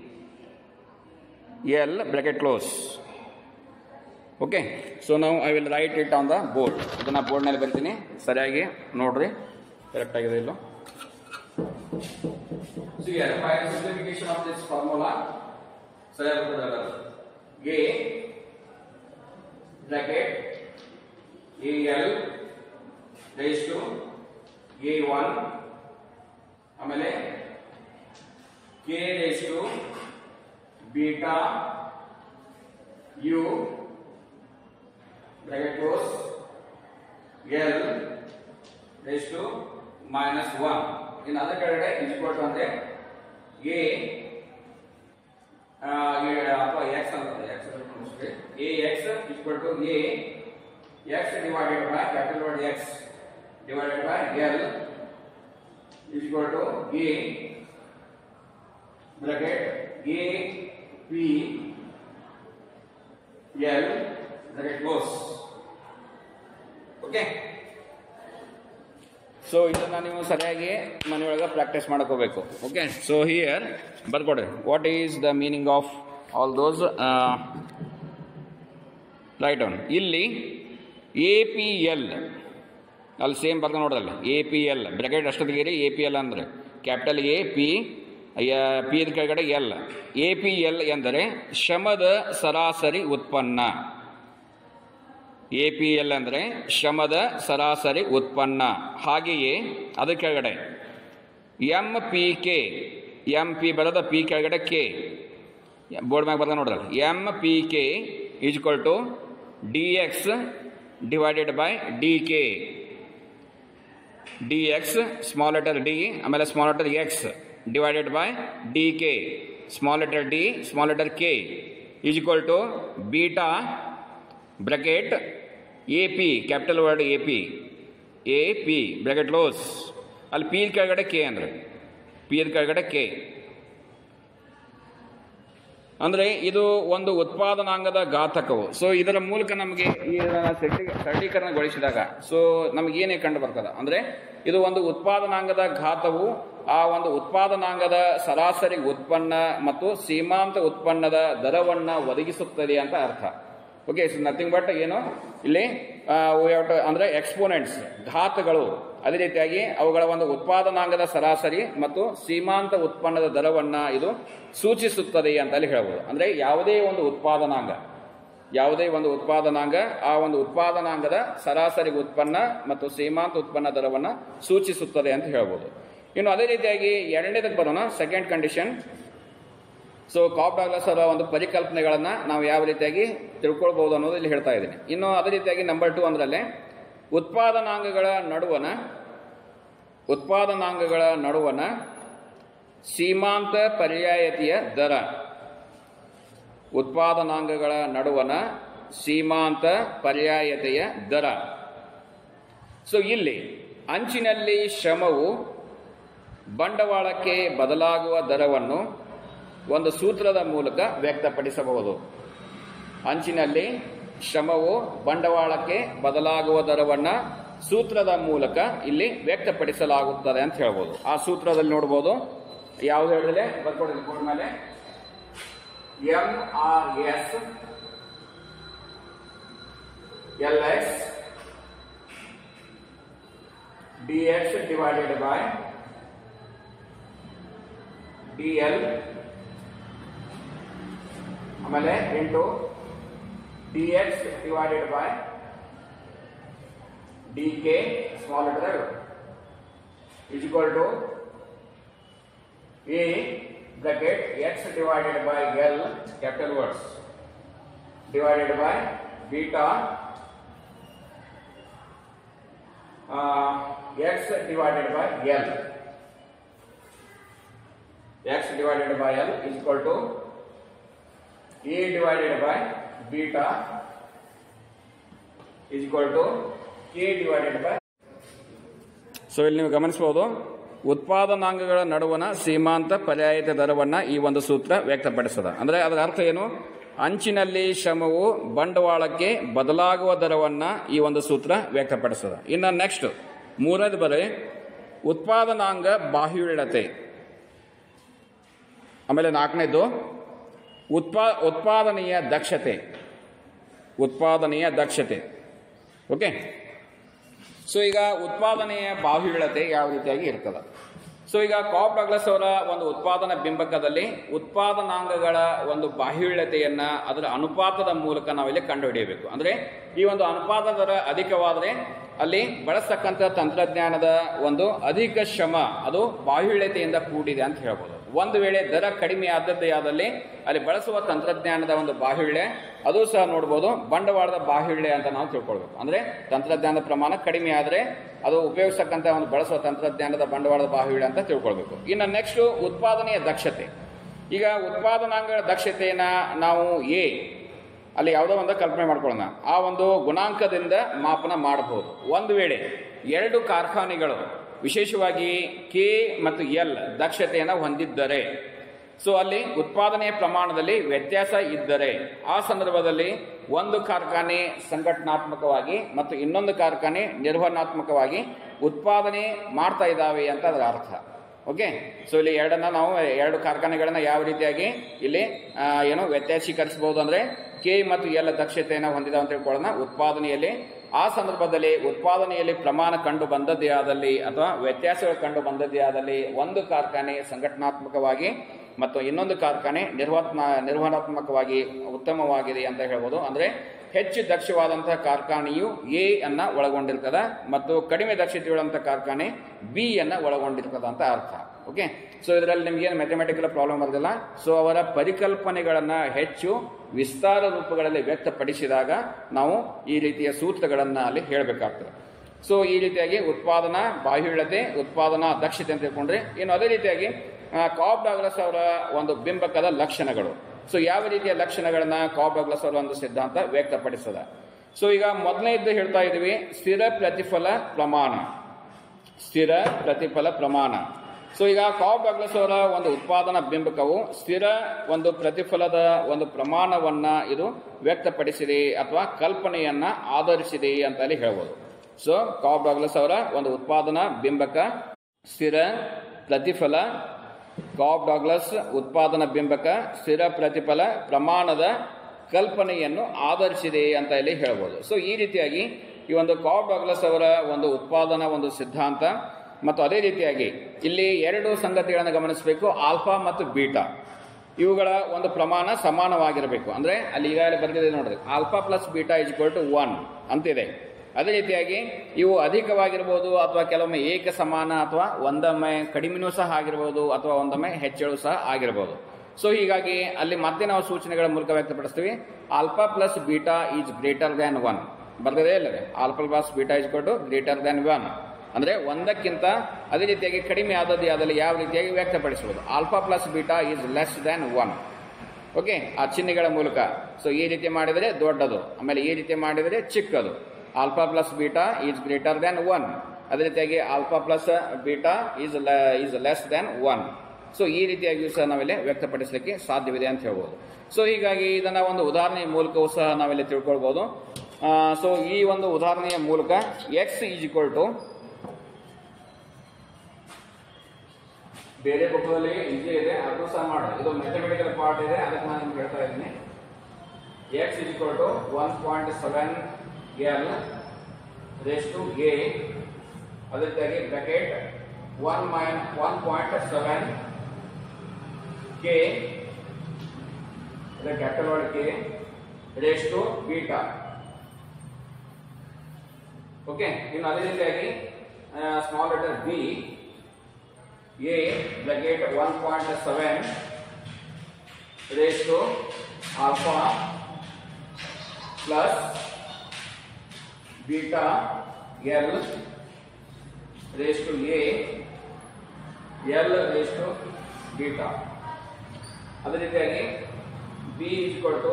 L bracket close okay so ನಾವು I will write it on the board ಅದನ್ನು ಬೋರ್ಡ್ನಲ್ಲಿ ಬರ್ತೀನಿ ಸರಿಯಾಗಿ ನೋಡ್ರಿ ಕರೆಕ್ಟ್ ಆಗಿದೆ ಇಲ್ಲೋ So here, by simplification of this formula, ಸರಿಯಾಗಿ ಬರ್ತದಲ್ಲ A bracket A L raised to A one ಆಮೇಲೆ K raised to beta U bracket close L raised to minus 1 ಇನ್ನು ಅದರ ಕೆಳಗಡೆ is equal to ಅಂದ್ರೆ A ಆ, A ಅಥವಾ x ಅಂತ x A x is equal to A x divided by capital word X divided by L is equal to A bracket A P L bracket close okay so ಇದನ್ನ ನೀವು ಸರಿಯಾಗಿ ಮನೆಯೊಳಗೆ practice ಮಾಡ್ಕೋಬೇಕು okay so here ಬರ್ಕೊಡ್ರಿ what is the meaning of all those right on ಇಲ್ಲಿ A P L ಅಲ್ಲಿ same ಬರ್ದ ನೋಡ್ರಲ್ಲ ಎ ಪಿ ಎಲ್ ಬ್ರೆಕೆಟ್ ಅಷ್ಟು ತೆಗೀರಿ ಎ ಪಿ ಎಲ್ ಅಂದರೆ ಕ್ಯಾಪಿಟಲ್ ಎ ಪಿ ಪಿ ದ ಕೆಳಗಡೆ ಎಲ್ ಎ ಪಿ ಎಲ್ ಎಂದರೆ ಶ್ರಮದ ಸರಾಸರಿ ಉತ್ಪನ್ನ ಎ ಪಿ ಎಲ್ ಅಂದರೆ ಶ್ರಮದ ಸರಾಸರಿ ಉತ್ಪನ್ನ ಹಾಗೆಯೇ ಅದ್ರ ಕೆಳಗಡೆ M P K M P ಬರೋದ ಪಿ ಕೆಳಗಡೆ ಕೆ ಬೋರ್ಡ್ ಮ್ಯಾಗ ಬರ್ದ ನೋಡ್ರಲ್ಲ M P K is equal to D X divided by D K D X small letter D ಆಮೇಲೆ small letter X divided by D K small letter D small letter K is equal to beta bracket A P capital word A P A P bracket close ಅಲ್ಲಿ P ಕೆಳಗಡೆ K ಅಂದರೆ P ಕೆಳಗಡೆ K ಅಂದರೆ ಇದು ಒಂದು ಉತ್ಪಾದನಾಂಗದ ಘಾತಕವು so ಇದರ ಮೂಲಕ ನಮಗೆ ಇದನ್ನು ಸರಳಿ ಸರಳೀಕರಣಗೊಳಿಸಿದಾಗ ಸೊ ನಮಗೇನೇ ಕಂಡು ಬರ್ತದೆ ಅಂದರೆ ಇದು ಒಂದು ಉತ್ಪಾದನಾಂಗದ ಘಾತವು ಆ ಒಂದು ಉತ್ಪಾದನಾಂಗದ ಸರಾಸರಿ ಉತ್ಪನ್ನ ಮತ್ತು ಸೀಮಾಂತ ಉತ್ಪನ್ನದ ದರವನ್ನು ಒದಗಿಸುತ್ತದೆ ಅಂತ ಅರ್ಥ ಓಕೆ ಇಟ್ಸ್ ನಥಿಂಗ್ ಬಟ್ ಏನು ಇಲ್ಲಿ ಅಂದರೆ ಎಕ್ಸ್ಪೋನೆಂಟ್ಸ್ ಘಾತಗಳು ಅದೇ ರೀತಿಯಾಗಿ ಅವುಗಳ ಒಂದು ಉತ್ಪಾದನಾಂಗದ ಸರಾಸರಿ ಮತ್ತು ಸೀಮಾಂತ ಉತ್ಪನ್ನದ ದರವನ್ನ ಇದು ಸೂಚಿಸುತ್ತದೆ ಅಂತ ಅಲ್ಲಿ ಹೇಳ್ಬೋದು ಅಂದ್ರೆ ಯಾವುದೇ ಒಂದು ಉತ್ಪಾದನಾಂಗ ಯಾವುದೇ ಒಂದು ಉತ್ಪಾದನಾಂಗ ಆ ಒಂದು ಉತ್ಪಾದನಾಂಗದ ಸರಾಸರಿ ಉತ್ಪನ್ನ ಮತ್ತು ಸೀಮಾಂತ ಉತ್ಪನ್ನ ದರವನ್ನ ಸೂಚಿಸುತ್ತದೆ ಅಂತ ಹೇಳ್ಬೋದು ಇನ್ನು ಅದೇ ರೀತಿಯಾಗಿ ಎರಡನೇದಕ್ಕೆ ಬರೋಣ second condition so Cobb Douglas ಅವರ ಒಂದು ಪರಿಕಲ್ಪನೆಗಳನ್ನ ನಾವು ಯಾವ ರೀತಿಯಾಗಿ ತಿಳ್ಕೊಳ್ಬಹುದು ಅನ್ನೋದು ಇಲ್ಲಿ ಹೇಳ್ತಾ ಇದ್ದೀನಿ ಇನ್ನು ಅದೇ ರೀತಿಯಾಗಿ ನಂಬರ್ ಟು ಅಂದ್ರಲ್ಲಿ ಉತ್ಪಾದನಾಂಗಗಳ ನಡುವನ ಉತ್ಪಾದನಾಂಗಗಳ ನಡುವನ ಸೀಮಾಂತ ಪರ್ಯಾಯತೆಯ ದರ ಉತ್ಪಾದನಾಂಗಗಳ ನಡುವನ ಸೀಮಾಂತ ಪರ್ಯಾಯತೆಯ ದರ ಸೊ ಇಲ್ಲಿ ಅಂಚಿನಲ್ಲಿ ಶ್ರಮವು ಬಂಡವಾಳಕ್ಕೆ ಬದಲಾಗುವ ದರವನ್ನು ಒಂದು ಸೂತ್ರದ ಮೂಲಕ ವ್ಯಕ್ತಪಡಿಸಬಹುದು ಅಂಚಿನಲ್ಲಿ ಶ್ರಮವು ಬಂಡವಾಳಕ್ಕೆ ಬದಲಾಗುವ ದರವನ್ನ ಸೂತ್ರದ ಮೂಲಕ ಇಲ್ಲಿ ವ್ಯಕ್ತಪಡಿಸಲಾಗುತ್ತದೆ ಅಂತ ಹೇಳ್ಬೋದು ಆ ಸೂತ್ರದಲ್ಲಿ ನೋಡ್ಬೋದು ಯಾವ್ದು ಹೇಳಿದ್ರೆ ಬರ್ಕೊಡಿ ಬೋರ್ಡ್ ಮೇಲೆ M R S L X D X divided by D L ಆಮೇಲೆ into dx divided by dk small letter L is equal to a bracket x divided by L capital words divided by beta uh, x divided by L x divided by L is equal to a divided by beta is equal to k divided by so ಇಲ್ಲಿ ನೀವು ಗಮನಿಸಬಹುದು ಉತ್ಪಾದನಾಂಗಗಳ ನಡುವಣ ಸೀಮಾಂತ ಪರ್ಯಾಯತ ದರವನ್ನ ಈ ಒಂದು ಸೂತ್ರ ವ್ಯಕ್ತಪಡಿಸದ ಅಂದ್ರೆ ಅದರ ಅರ್ಥ ಏನು ಅಂಚಿನಲ್ಲಿ ಶ್ರಮವು ಬಂಡವಾಳಕ್ಕೆ ಬದಲಾಗುವ ದರವನ್ನ ಈ ಒಂದು ಸೂತ್ರ ವ್ಯಕ್ತಪಡಿಸದ ಇನ್ನು ನೆಕ್ಸ್ಟ್ ಮೂರನೇದು ಬರೀ ಉತ್ಪಾದನಾಂಗ ಬಾಹ್ಯುಳ್ಯತೆ ಆಮೇಲೆ ನಾಲ್ಕನೇದು ಉತ್ಪಾ ಉತ್ಪಾದನೆಯ ದಕ್ಷತೆ ಉತ್ಪಾದನೆಯ ದಕ್ಷತೆ ಓಕೆ ಸೊ ಈಗ ಉತ್ಪಾದನೆಯ ಬಾಹುಳ್ಯತೆ ಯಾವ ರೀತಿಯಾಗಿ ಇರ್ತದೆ ಸೊ ಈಗ ಕಾಪ್ ಡಗ್ಲಸ್ ಅವರ ಒಂದು ಉತ್ಪಾದನಾ ಬಿಂಬಕದಲ್ಲಿ ಉತ್ಪಾದನಾಂಗಗಳ ಒಂದು ಬಾಹುಳ್ಯತೆಯನ್ನ ಅದರ ಅನುಪಾತದ ಮೂಲಕ ನಾವಿಲ್ಲಿ ಕಂಡುಹಿಡಿಯಬೇಕು ಅಂದ್ರೆ ಈ ಒಂದು ಅನುಪಾತ ದರ ಅಧಿಕವಾದರೆ ಅಲ್ಲಿ ಬಳಸ್ತಕ್ಕಂಥ ತಂತ್ರಜ್ಞಾನದ ಒಂದು ಅಧಿಕ ಶ್ರಮ ಅದು ಬಾಹುಳ್ಯತೆಯಿಂದ ಕೂಡಿದೆ ಅಂತ ಹೇಳ್ಬೋದು ಒಂದು ವೇಳೆ ದರ ಕಡಿಮೆ ಆದದ್ದೇ ಆದಲ್ಲಿ ಅಲ್ಲಿ ಬಳಸುವ ತಂತ್ರಜ್ಞಾನದ ಒಂದು ಬಾಹುಳ್ಯ ಅದು ಸಹ ನೋಡ್ಬೋದು ಬಂಡವಾಳದ ಬಾಹುಳ್ಯ ಅಂತ ನಾವು ತಿಳ್ಕೊಳ್ಬೇಕು ಅಂದ್ರೆ ತಂತ್ರಜ್ಞಾನದ ಪ್ರಮಾಣ ಕಡಿಮೆ ಆದರೆ ಅದು ಉಪಯೋಗಿಸತಕ್ಕಂಥ ಒಂದು ಬಳಸುವ ತಂತ್ರಜ್ಞಾನದ ಬಂಡವಾಳದ ಬಾಹುಳ್ಯ ಅಂತ ತಿಳ್ಕೊಳ್ಬೇಕು ಇನ್ನು ನೆಕ್ಸ್ಟ್ ಉತ್ಪಾದನೆಯ ದಕ್ಷತೆ ಈಗ ಉತ್ಪಾದನಾಂಗಗಳ ದಕ್ಷತೆಯನ್ನ ನಾವು ಎ ಅಲ್ಲಿ ಯಾವುದೋ ಒಂದು ಕಲ್ಪನೆ ಮಾಡ್ಕೊಳ್ಳೋಣ ಆ ಒಂದು ಗುಣಾಂಕದಿಂದ ಮಾಪನ ಮಾಡಬಹುದು ಒಂದು ವೇಳೆ ಎರಡು ಕಾರ್ಖಾನೆಗಳು ವಿಶೇಷವಾಗಿ ಕೆ ಮತ್ತು ಎಲ್ ದಕ್ಷತೆಯನ್ನು ಹೊಂದಿದ್ದರೆ ಸೊ ಅಲ್ಲಿ ಉತ್ಪಾದನೆಯ ಪ್ರಮಾಣದಲ್ಲಿ ವ್ಯತ್ಯಾಸ ಇದ್ದರೆ ಆ ಸಂದರ್ಭದಲ್ಲಿ ಒಂದು ಕಾರ್ಖಾನೆ ಸಂಘಟನಾತ್ಮಕವಾಗಿ ಮತ್ತು ಇನ್ನೊಂದು ಕಾರ್ಖಾನೆ ನಿರ್ವಹಣಾತ್ಮಕವಾಗಿ ಉತ್ಪಾದನೆ ಮಾಡ್ತಾ ಇದ್ದಾವೆ ಅಂತ ಅದರ ಅರ್ಥ ಓಕೆ ಸೊ ಇಲ್ಲಿ ಎರಡನ್ನ ನಾವು ಎರಡು ಕಾರ್ಖಾನೆಗಳನ್ನ ಯಾವ ರೀತಿಯಾಗಿ ಇಲ್ಲಿ ಆ, ಏನು ವ್ಯತ್ಯಾಸೀಕರಿಸಬಹುದು ಅಂದ್ರೆ ಕೆ ಮತ್ತು ಎಲ್ ದಕ್ಷತೆಯನ್ನು ಹೊಂದಿದ ಅಂತ ತಿಳ್ಕೊಳ್ಳೋಣ ಉತ್ಪಾದನೆಯಲ್ಲಿ ಆ ಸಂದರ್ಭದಲ್ಲಿ ಉತ್ಪಾದನೆಯಲ್ಲಿ ಪ್ರಮಾಣ ಕಂಡು ಬಂದದ್ದೇ ಆದಲ್ಲಿ ಅಥವಾ ವ್ಯತ್ಯಾಸಗಳು ಕಂಡು ಬಂದದ್ದೇ ಆದಲ್ಲಿ ಒಂದು ಕಾರ್ಖಾನೆ ಸಂಘಟನಾತ್ಮಕವಾಗಿ ಮತ್ತು ಇನ್ನೊಂದು ಕಾರ್ಖಾನೆ ನಿರ್ವಹಣಾ ನಿರ್ವಹಣಾತ್ಮಕವಾಗಿ ಉತ್ತಮವಾಗಿದೆ ಅಂತ ಹೇಳ್ಬೋದು ಅಂದ್ರೆ ಹೆಚ್ಚು ದಕ್ಷವಾದಂತಹ ಕಾರ್ಖಾನೆಯು ಎ ಅನ್ನ ಒಳಗೊಂಡಿರ್ತದ ಮತ್ತು ಕಡಿಮೆ ದಕ್ಷತೆಯುಳ್ಳಂತಹ ಕಾರ್ಖಾನೆ ಬಿ ಅನ್ನ ಒಳಗೊಂಡಿರ್ತದ ಅಂತ ಅರ್ಥ ಓಕೆ ಸೊ ಇದರಲ್ಲಿ ನಿಮ್ಗೆ ಏನು ಮ್ಯಾಥಮೆಟಿಕಲ್ ಪ್ರಾಬ್ಲಮ್ ಬರೋದಿಲ್ಲ ಸೊ ಅವರ ಪರಿಕಲ್ಪನೆಗಳನ್ನ ಹೆಚ್ಚು ವಿಸ್ತಾರ ರೂಪಗಳಲ್ಲಿ ವ್ಯಕ್ತಪಡಿಸಿದಾಗ ನಾವು ಈ ರೀತಿಯ ಸೂತ್ರಗಳನ್ನ ಅಲ್ಲಿ ಹೇಳಬೇಕಾಗ್ತದೆ ಸೊ ಈ ರೀತಿಯಾಗಿ ಉತ್ಪಾದನಾ ಬಾಹುಳ್ಯತೆ ಉತ್ಪಾದನಾ ದಕ್ಷತೆ ಅಂತ ತಿಳ್ಕೊಂಡ್ರೆ ಇನ್ನು ಅದೇ ರೀತಿಯಾಗಿ ಆ, ಕಾಬ್ ಡಾಗ್ಲಸ್ ಅವರ ಒಂದು ಬಿಂಬಕದ ಲಕ್ಷಣಗಳು ಸೊ ಯಾವ ರೀತಿಯ ಲಕ್ಷಣಗಳನ್ನ ಕಾಬ್ ಡಾಗ್ಲಸ್ ಅವರ ಒಂದು ಸಿದ್ಧಾಂತ ವ್ಯಕ್ತಪಡಿಸದ ಸೊ ಈಗ ಮೊದಲನೇದ್ದು ಹೇಳ್ತಾ ಇದೀವಿ ಸ್ಥಿರ ಪ್ರತಿಫಲ ಪ್ರಮಾಣ ಸ್ಥಿರ ಪ್ರತಿಫಲ ಪ್ರಮಾಣ ಸೊ ಈಗ ಕಾಬ್ ಡಾಗ್ಲಸ್ ಅವರ ಒಂದು ಉತ್ಪಾದನಾ ಬಿಂಬಕವು ಸ್ಥಿರ ಒಂದು ಪ್ರತಿಫಲದ ಒಂದು ಪ್ರಮಾಣವನ್ನ ಇದು ವ್ಯಕ್ತಪಡಿಸಿದೆ ಅಥವಾ ಕಲ್ಪನೆಯನ್ನ ಆಧರಿಸಿದೆ ಅಂತ ಅಲ್ಲಿ ಹೇಳ್ಬೋದು ಸೊ ಕಾಬ್ ಡಾಗ್ಲಸ್ ಅವರ ಒಂದು ಉತ್ಪಾದನಾ ಬಿಂಬಕ ಸ್ಥಿರ ಪ್ರತಿಫಲ ಕಾಬ್ ಡಾಗ್ಲಸ್ ಉತ್ಪಾದನಾ ಬಿಂಬಕ ಸ್ಥಿರ ಪ್ರತಿಫಲ ಪ್ರಮಾಣದ ಕಲ್ಪನೆಯನ್ನು ಆಧರಿಸಿದೆ ಅಂತ ಇಲ್ಲಿ ಹೇಳ್ಬೋದು ಸೊ ಈ ರೀತಿಯಾಗಿ ಈ ಒಂದು ಕಾಬ್ ಡಾಗ್ಲಸ್ ಅವರ ಒಂದು ಉತ್ಪಾದನಾ ಒಂದು ಸಿದ್ಧಾಂತ ಮತ್ತು ಅದೇ ರೀತಿಯಾಗಿ ಇಲ್ಲಿ ಎರಡು ಸಂಗತಿಗಳನ್ನು ಗಮನಿಸಬೇಕು ಆಲ್ಫಾ ಮತ್ತು ಬೀಟಾ ಇವುಗಳ ಒಂದು ಪ್ರಮಾಣ ಸಮಾನವಾಗಿರಬೇಕು ಅಂದ್ರೆ ಅಲ್ಲಿ ಈಗಾಗಲೇ ಬರೆದಿದೆ ನೋಡ್ರಿ alpha plus beta is equal to one ಅಂತಿದೆ ಅದೇ ರೀತಿಯಾಗಿ ಇವು ಅಧಿಕವಾಗಿರ್ಬೋದು ಅಥವಾ ಕೆಲವೊಮ್ಮೆ ಏಕ ಸಮಾನ ಅಥವಾ ಒಂದೊಮ್ಮೆ ಕಡಿಮೆನೂ ಸಹ ಆಗಿರ್ಬೋದು ಅಥವಾ ಒಂದೊಮ್ಮೆ ಹೆಚ್ಚಳು ಸಹ ಆಗಿರ್ಬೋದು ಸೊ ಹೀಗಾಗಿ ಅಲ್ಲಿ ಮತ್ತೆ ನಾವು ಸೂಚನೆಗಳ ಮೂಲಕ ವ್ಯಕ್ತಪಡಿಸ್ತೀವಿ alpha plus beta is greater than one ಬರ್ದಿದೆ ಇಲ್ಲವೇ alpha plus beta is to greater than one ಅಂದ್ರೆ ಒಂದಕ್ಕಿಂತ ಅದೇ ರೀತಿಯಾಗಿ ಕಡಿಮೆ ಆದದ್ದು ಯಾವುದಲ್ಲಿ ಯಾವ ರೀತಿಯಾಗಿ ವ್ಯಕ್ತಪಡಿಸಬಹುದು alpha plus beta is less than one okay ಆ ಚಿಹ್ನೆಗಳ ಮೂಲಕ ಸೊ ಈ ರೀತಿ ಮಾಡಿದರೆ ದೊಡ್ಡದು ಆಮೇಲೆ ಈ ರೀತಿ ಮಾಡಿದರೆ ಚಿಕ್ಕದು alpha plus beta is greater than one ಅದೇ ರೀತಿಯಾಗಿ alpha plus beta is is less than one so ಈ ರೀತಿಯಾಗಿಯೂ ಸಹ ನಾವಿಲ್ಲಿ ವ್ಯಕ್ತಪಡಿಸಲಿಕ್ಕೆ ಸಾಧ್ಯವಿದೆ ಅಂತ ಹೇಳ್ಬೋದು ಸೊ ಹೀಗಾಗಿ ಇದನ್ನ ಒಂದು ಉದಾಹರಣೆಯ ಮೂಲಕವೂ ಸಹ ನಾವಿಲ್ಲಿ ತಿಳ್ಕೊಳ್ಬಹುದು ಸೊ ಈ ಒಂದು ಉದಾಹರಣೆಯ ಮೂಲಕ ಎಕ್ಸ್ ಈಸ್ ಈಕ್ವಲ್ ಟು ಬೇರೆ ಬುಕ್ಗಳಲ್ಲಿ ಈಜಿ ಇದೆ ಅದು ಸಹ ಮಾಡಿ ಇದು ಮ್ಯಾಥಮೆಟಿಕಲ್ ಪಾರ್ಟ್ ಇದೆ ಅದಕ್ಕೆ ನಾನು ನಿಮ್ಗೆ ಹೇಳ್ತಾ ಇದ್ದೀನಿ X is equal to one point seven L raise to A ಅದೇ ರೀತಿಯಾಗಿ bracket one minus one point seven K capital word K raise to beta okay ಇನ್ನು ಅದೇ ರೀತಿಯಾಗಿ small letter B A bracket one point seven raise to alpha plus beta L raise to A L raise to beta ಅದೇ ರೀತಿಯಾಗಿ B equal to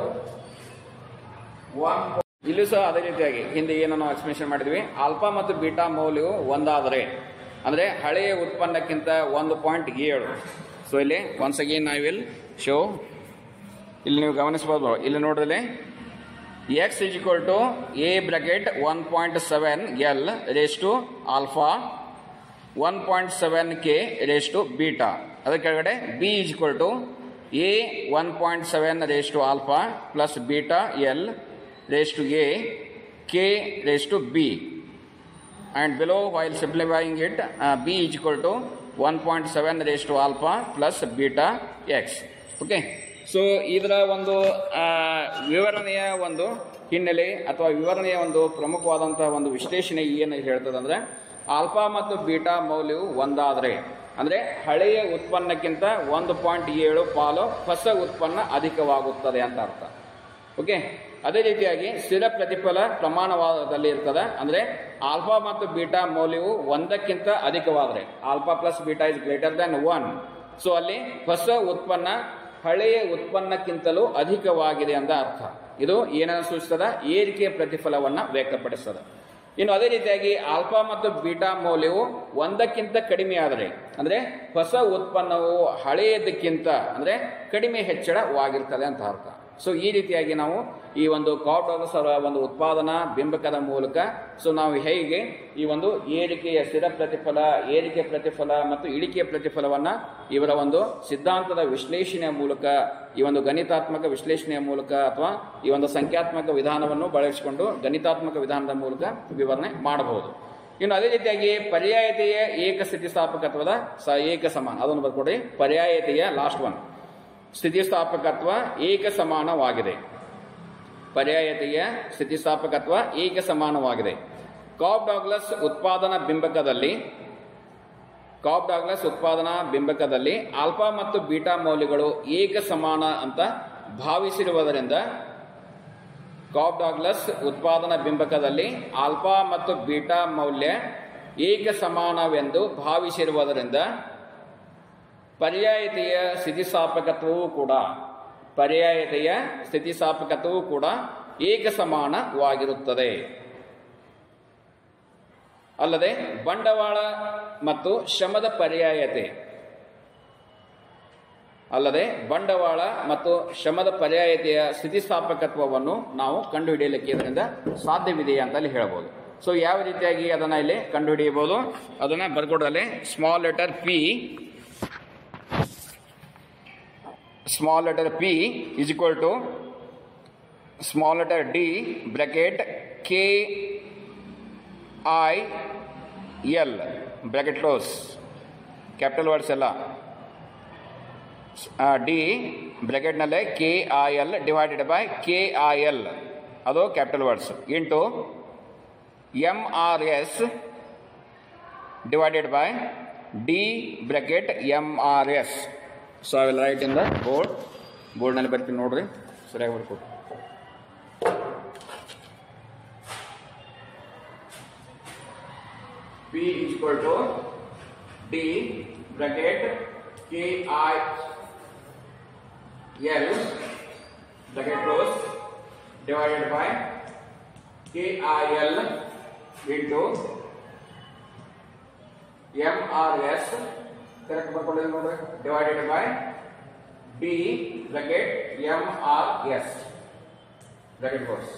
one ಇಲ್ಲೂ ಸಹ ಅದೇ ರೀತಿಯಾಗಿ ಹಿಂದೆ ಏನು ನಾವು ಎಕ್ಸ್ಪ್ಲೇಷನ್ ಮಾಡಿದ್ವಿ ಆಲ್ಫಾ ಮತ್ತು ಬೀಟಾ ಮೌಲ್ಯವು ಒಂದಾದರೆ ಅಂದ್ರೆ ಹಳೆಯ ಉತ್ಪನ್ನಕ್ಕಿಂತ ಒಂದು ಪಾಯಿಂಟ್ ಏಳು ಸೊ ಇಲ್ಲಿ once again I will show ಇಲ್ಲಿ ನೀವು ಗಮನಿಸಬಹುದು ಇಲ್ಲಿ ನೋಡಿದ್ರೆ X is equal to A bracket one point seven L raise to alpha one point seven K raise to beta ಅದರ ಕೆಳಗಡೆ B is equal to A one point seven raise to alpha plus beta L raise to A K raise to B and below while simplifying it uh, b is equal to 1.7 raised to alpha plus beta x okay so ಇದರ ಒಂದು ಆ, ವಿವರಣೆಯ ಒಂದು ಹಿನ್ನೆಲೆ ಅಥವಾ ವಿವರಣೆಯ ಒಂದು ಪ್ರಮುಖವಾದಂತಹ ಒಂದು ವಿಶ್ಲೇಷಣೆ ಏನು ಹೇಳ್ತದೆ ಅಂದ್ರೆ ಆಲ್ಫಾ ಮತ್ತು ಬೀಟಾ ಮೌಲ್ಯವು ಒಂದಾದರೆ ಅಂದ್ರೆ ಹಳೆಯ ಉತ್ಪನ್ನಕ್ಕಿಂತ ಒಂದು ಪಾಯಿಂಟ್ ಏಳು ಪಾಲು ಹೊಸ ಉತ್ಪನ್ನ ಅಧಿಕವಾಗುತ್ತದೆ ಅಂತ ಅರ್ಥ ಓಕೆ ಅದೇ ರೀತಿಯಾಗಿ ಸ್ಥಿರ ಪ್ರತಿಫಲ ಪ್ರಮಾಣವಾದದಲ್ಲಿ ಇರ್ತದೆ ಅಂದ್ರೆ ಆಲ್ಫಾ ಮತ್ತು ಬೀಟಾ ಮೌಲ್ಯವು ಒಂದಕ್ಕಿಂತ ಅಧಿಕವಾದರೆ alpha plus beta is greater than one so ಅಲ್ಲಿ ಹೊಸ ಉತ್ಪನ್ನ ಹಳೆಯ ಉತ್ಪನ್ನಕ್ಕಿಂತಲೂ ಅಧಿಕವಾಗಿದೆ ಅಂತ ಅರ್ಥ ಇದು ಏನನ್ನು ಸೂಚಿಸ್ತದ ಏರಿಕೆಯ ಪ್ರತಿಫಲವನ್ನ ವ್ಯಕ್ತಪಡಿಸ್ತದೆ ಇನ್ನು ಅದೇ ರೀತಿಯಾಗಿ ಆಲ್ಫಾ ಮತ್ತು ಬೀಟಾ ಮೌಲ್ಯವು ಒಂದಕ್ಕಿಂತ ಕಡಿಮೆ ಆದರೆ ಅಂದ್ರೆ ಹೊಸ ಉತ್ಪನ್ನವು ಹಳೆಯದಕ್ಕಿಂತ ಅಂದ್ರೆ ಕಡಿಮೆ ಹೆಚ್ಚಳವಾಗಿರ್ತದೆ ಅಂತ ಅರ್ಥ ಸೊ ಈ ರೀತಿಯಾಗಿ ನಾವು ಈ ಒಂದು ಕಾಪ್ಡಾಗಸ್ ಅವರ ಒಂದು ಉತ್ಪಾದನಾ ಬಿಂಬಕದ ಮೂಲಕ ಸೊ ನಾವು ಹೇಗೆ ಈ ಒಂದು ಏರಿಕೆಯ ಸ್ಥಿರ ಪ್ರತಿಫಲ ಏರಿಕೆ ಪ್ರತಿಫಲ ಮತ್ತು ಇಳಿಕೆಯ ಪ್ರತಿಫಲವನ್ನ ಇವರ ಒಂದು ಸಿದ್ಧಾಂತದ ವಿಶ್ಲೇಷಣೆಯ ಮೂಲಕ ಈ ಒಂದು ಗಣಿತಾತ್ಮಕ ವಿಶ್ಲೇಷಣೆಯ ಮೂಲಕ ಅಥವಾ ಈ ಒಂದು ಸಂಖ್ಯಾತ್ಮಕ ವಿಧಾನವನ್ನು ಬಳಸಿಕೊಂಡು ಗಣಿತಾತ್ಮಕ ವಿಧಾನದ ಮೂಲಕ ವಿವರಣೆ ಮಾಡಬಹುದು ಇನ್ನು ಅದೇ ರೀತಿಯಾಗಿ ಪರ್ಯಾಯತೆಯ ಏಕ ಸ್ಥಿತಿಸ್ಥಾಪಕತ್ವದ ಸ ಏಕ ಸಮಾನ ಅದನ್ನು ಬರ್ಕೊಡ್ರಿ ಪರ್ಯಾಯತೆಯ ಲಾಸ್ಟ್ ಒನ್ ಸ್ಥಿತಿಸ್ಥಾಪಕತ್ವ ಏಕ ಸಮಾನವಾಗಿದೆ ಪರ್ಯಾಯತೆಯ ಸ್ಥಿತಿಸ್ಥಾಪಕತ್ವ ಏಕ ಸಮಾನವಾಗಿದೆ ಕಾಪ್ ಡಾಗ್ಲಸ್ ಉತ್ಪಾದನಾ ಬಿಂಬಕದಲ್ಲಿ ಕಾಪ್ ಡಾಗ್ಲಸ್ ಉತ್ಪಾದನಾ ಬಿಂಬಕದಲ್ಲಿ ಆಲ್ಫಾ ಮತ್ತು ಬೀಟಾ ಮೌಲ್ಯಗಳು ಏಕ ಸಮಾನ ಅಂತ ಭಾವಿಸಿರುವುದರಿಂದ ಕಾಪ್ ಡಾಗ್ಲಸ್ ಉತ್ಪಾದನಾ ಬಿಂಬಕದಲ್ಲಿ ಆಲ್ಫಾ ಮತ್ತು ಬೀಟಾ ಮೌಲ್ಯ ಏಕ ಸಮಾನವೆಂದು ಭಾವಿಸಿರುವುದರಿಂದ ಪರ್ಯಾಯತೆಯ ಸ್ಥಿತಿಸ್ಥಾಪಕತ್ವವೂ ಕೂಡ ಪರ್ಯಾಯತೆಯ ಸ್ಥಿತಿಸ್ಥಾಪಕತ್ವವೂ ಕೂಡ ಏಕ ಸಮಾನವಾಗಿರುತ್ತದೆ ಅಲ್ಲದೆ ಬಂಡವಾಳ ಮತ್ತು ಶ್ರಮದ ಪರ್ಯಾಯತೆ ಅಲ್ಲದೆ ಬಂಡವಾಳ ಮತ್ತು ಶ್ರಮದ ಪರ್ಯಾಯತೆಯ ಸ್ಥಿತಿಸ್ಥಾಪಕತ್ವವನ್ನು ನಾವು ಕಂಡುಹಿಡಿಯಲಿಕ್ಕೆ ಇದರಿಂದ ಸಾಧ್ಯವಿದೆ ಅಂತ ಅಲ್ಲಿ ಹೇಳ್ಬೋದು ಸೊ ಯಾವ ರೀತಿಯಾಗಿ ಅದನ್ನ ಇಲ್ಲಿ ಕಂಡುಹಿಡಿಯಬಹುದು ಅದನ್ನ ಬರ್ಕೊಡಲೆ small letter P small letter p is equal to small letter d bracket k i l bracket close capital words ಎಲ್ಲ ಡಿ ಬ್ರಾಕೆಟ್ನಲ್ಲೇ K I L divided by K I L ಅದು capital words into M R S divided by D bracket M R S so I will write in the board ಬೋರ್ಡ್ನಲ್ಲಿ ಬರ್ತೀನಿ ನೋಡ್ರಿ ಸರಿಯಾಗಿ ಬರ್ಕೊಟ್ಟು P is equal to D bracket K I L bracket close divided by K I L into M R S correct ಬರ್ಕೊಳ್ಳಿ ನೋಡ್ರಿ divided by D bracket M R S bracket close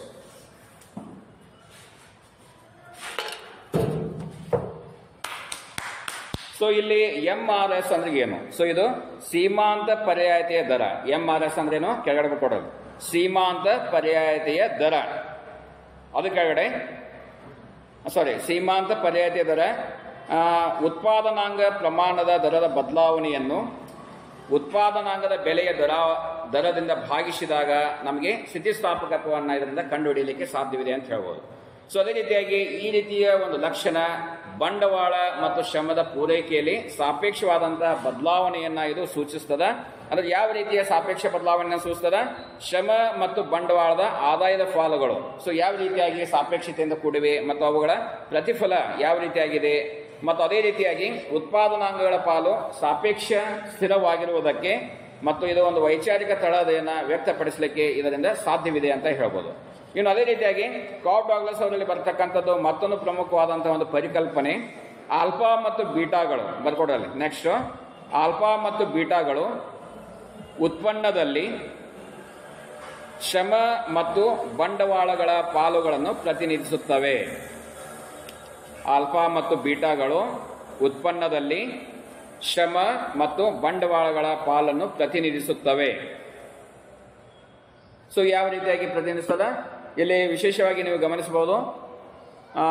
so ಇಲ್ಲಿ M R S ಅಂದ್ರೆ ಏನು so ಇದು ಸೀಮಾಂತ ಪರ್ಯಾಯತೆಯ ದರ M R S ಅಂದ್ರೇನು ಕೆಳಗಡೆ ಕೊಡೋದು ಸೀಮಾಂತ ಪರ್ಯಾಯತೆಯ ದರ ಅದು ಕೆಳಗಡೆ ಸಾರಿ ಸೀಮಾಂತ ಪರ್ಯಾಯತೆಯ ದರ ಆ, ಉತ್ಪಾದನಾಂಗ ಪ್ರಮಾಣದ ದರದ ಬದಲಾವಣೆಯನ್ನು ಉತ್ಪಾದನಾಂಗದ ಬೆಲೆಯ ದರ ದರದಿಂದ ಭಾಗಿಸಿದಾಗ ನಮಗೆ ಸ್ಥಿತಿಸ್ಥಾಪಕತ್ವವನ್ನು ಇದರಿಂದ ಕಂಡುಹಿಡಿಯಲಿಕ್ಕೆ ಸಾಧ್ಯವಿದೆ ಅಂತ ಹೇಳ್ಬೋದು ಸೊ ಅದೇ ರೀತಿಯಾಗಿ ಈ ರೀತಿಯ ಒಂದು ಲಕ್ಷಣ ಬಂಡವಾಳ ಮತ್ತು ಶ್ರಮದ ಪೂರೈಕೆಯಲ್ಲಿ ಸಾಪೇಕ್ಷವಾದಂತಹ ಬದಲಾವಣೆಯನ್ನ ಇದು ಸೂಚಿಸ್ತದ ಅಂದ್ರೆ ಯಾವ ರೀತಿಯ ಸಾಪೇಕ್ಷ ಬದಲಾವಣೆಯನ್ನು ಸೂಚಿಸ್ತದ ಶ್ರಮ ಮತ್ತು ಬಂಡವಾಳದ ಆದಾಯದ ಫಾಲಗಳು ಸೊ ಯಾವ ರೀತಿಯಾಗಿ ಸಾಪೇಕ್ಷತೆಯಿಂದ ಕೂಡಿವೆ ಮತ್ತು ಅವುಗಳ ಪ್ರತಿಫಲ ಯಾವ ರೀತಿಯಾಗಿದೆ ಮತ್ತು ಅದೇ ರೀತಿಯಾಗಿ ಉತ್ಪಾದನಾಂಗಗಳ ಪಾಲು ಸಾಪೇಕ್ಷ ಸ್ಥಿರವಾಗಿರುವುದಕ್ಕೆ ಮತ್ತು ಇದು ಒಂದು ವೈಚಾರಿಕ ತಳಹದಿಯನ್ನು ವ್ಯಕ್ತಪಡಿಸಲಿಕ್ಕೆ ಇದರಿಂದ ಸಾಧ್ಯವಿದೆ ಅಂತ ಹೇಳ್ಬೋದು ಇನ್ನು ಅದೇ ರೀತಿಯಾಗಿ ಕಾಪ್ ಡಾಗ್ಲಸ್ ಅವರಲ್ಲಿ ಬರ್ತಕ್ಕಂಥದ್ದು ಮತ್ತೊಂದು ಪ್ರಮುಖವಾದಂತಹ ಒಂದು ಪರಿಕಲ್ಪನೆ ಆಲ್ಫಾ ಮತ್ತು ಬೀಟಾಗಳು ಬರ್ಕೊಡಲ್ಲಿ ನೆಕ್ಸ್ಟ್ ಆಲ್ಫಾ ಮತ್ತು ಬೀಟಾಗಳು ಉತ್ಪನ್ನದಲ್ಲಿ ಶ್ರಮ ಮತ್ತು ಬಂಡವಾಳಗಳ ಪಾಲುಗಳನ್ನು ಪ್ರತಿನಿಧಿಸುತ್ತವೆ ಆಲ್ಫಾ ಮತ್ತು ಬೀಟಾಗಳು ಉತ್ಪನ್ನದಲ್ಲಿ ಶ್ರಮ ಮತ್ತು ಬಂಡವಾಳಗಳ ಪಾಲನ್ನು ಪ್ರತಿನಿಧಿಸುತ್ತವೆ ಸೊ ಯಾವ ರೀತಿಯಾಗಿ ಪ್ರತಿನಿಧಿಸ್ತದ ಇಲ್ಲಿ ವಿಶೇಷವಾಗಿ ನೀವು ಗಮನಿಸಬಹುದು ಆ,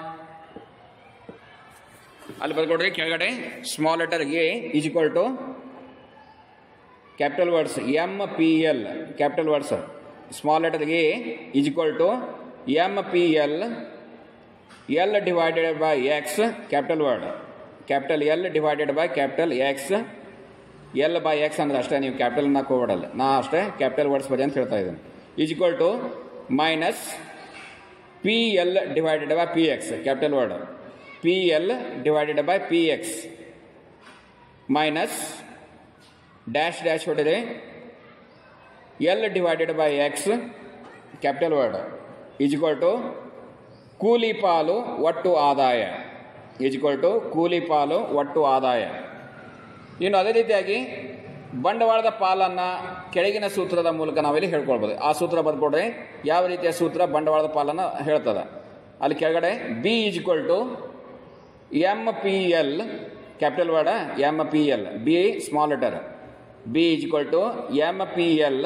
ಅಲ್ಲಿ ಬರ್ಕೊಡ್ರಿ ಕೆಳಗಡೆ small letter A is equal to capital words M P L capital words small letter A is equal to M P L L divided by X capital word capital L divided by capital X L by X ಅಂದ್ರೆ ಅಷ್ಟೇ ನೀವು capital ಹೋಗ್ಬಿಡಲ್ಲ ನಾ ಅಷ್ಟೇ capital words ಬರೀ ಅಂತ ಹೇಳ್ತಾ ಇದ್ದೀನಿ is equal to minus P L divided by P X capital word P L divided by P X minus dash dash ಹೊಡೆದ್ರೆ L divided by X capital word is equal to ಕೂಲಿ ಪಾಲು ಒಟ್ಟು ಆದಾಯ is equal to ಕೂಲಿ ಪಾಲು ಒಟ್ಟು ಆದಾಯ ಇನ್ನು ಅದೇ ರೀತಿಯಾಗಿ ಬಂಡವಾಳದ ಪಾಲನ್ನು ಕೆಳಗಿನ ಸೂತ್ರದ ಮೂಲಕ ನಾವಿಲ್ಲಿ ಹೇಳ್ಕೊಳ್ಬೋದು ಆ ಸೂತ್ರ ಬರ್ಕೊಡ್ರಿ ಯಾವ ರೀತಿಯ ಸೂತ್ರ ಬಂಡವಾಳದ ಪಾಲನ್ನು ಹೇಳ್ತದೆ ಅಲ್ಲಿ ಕೆಳಗಡೆ B is equal to M P L capital word M P L B small letter B is equal to M P L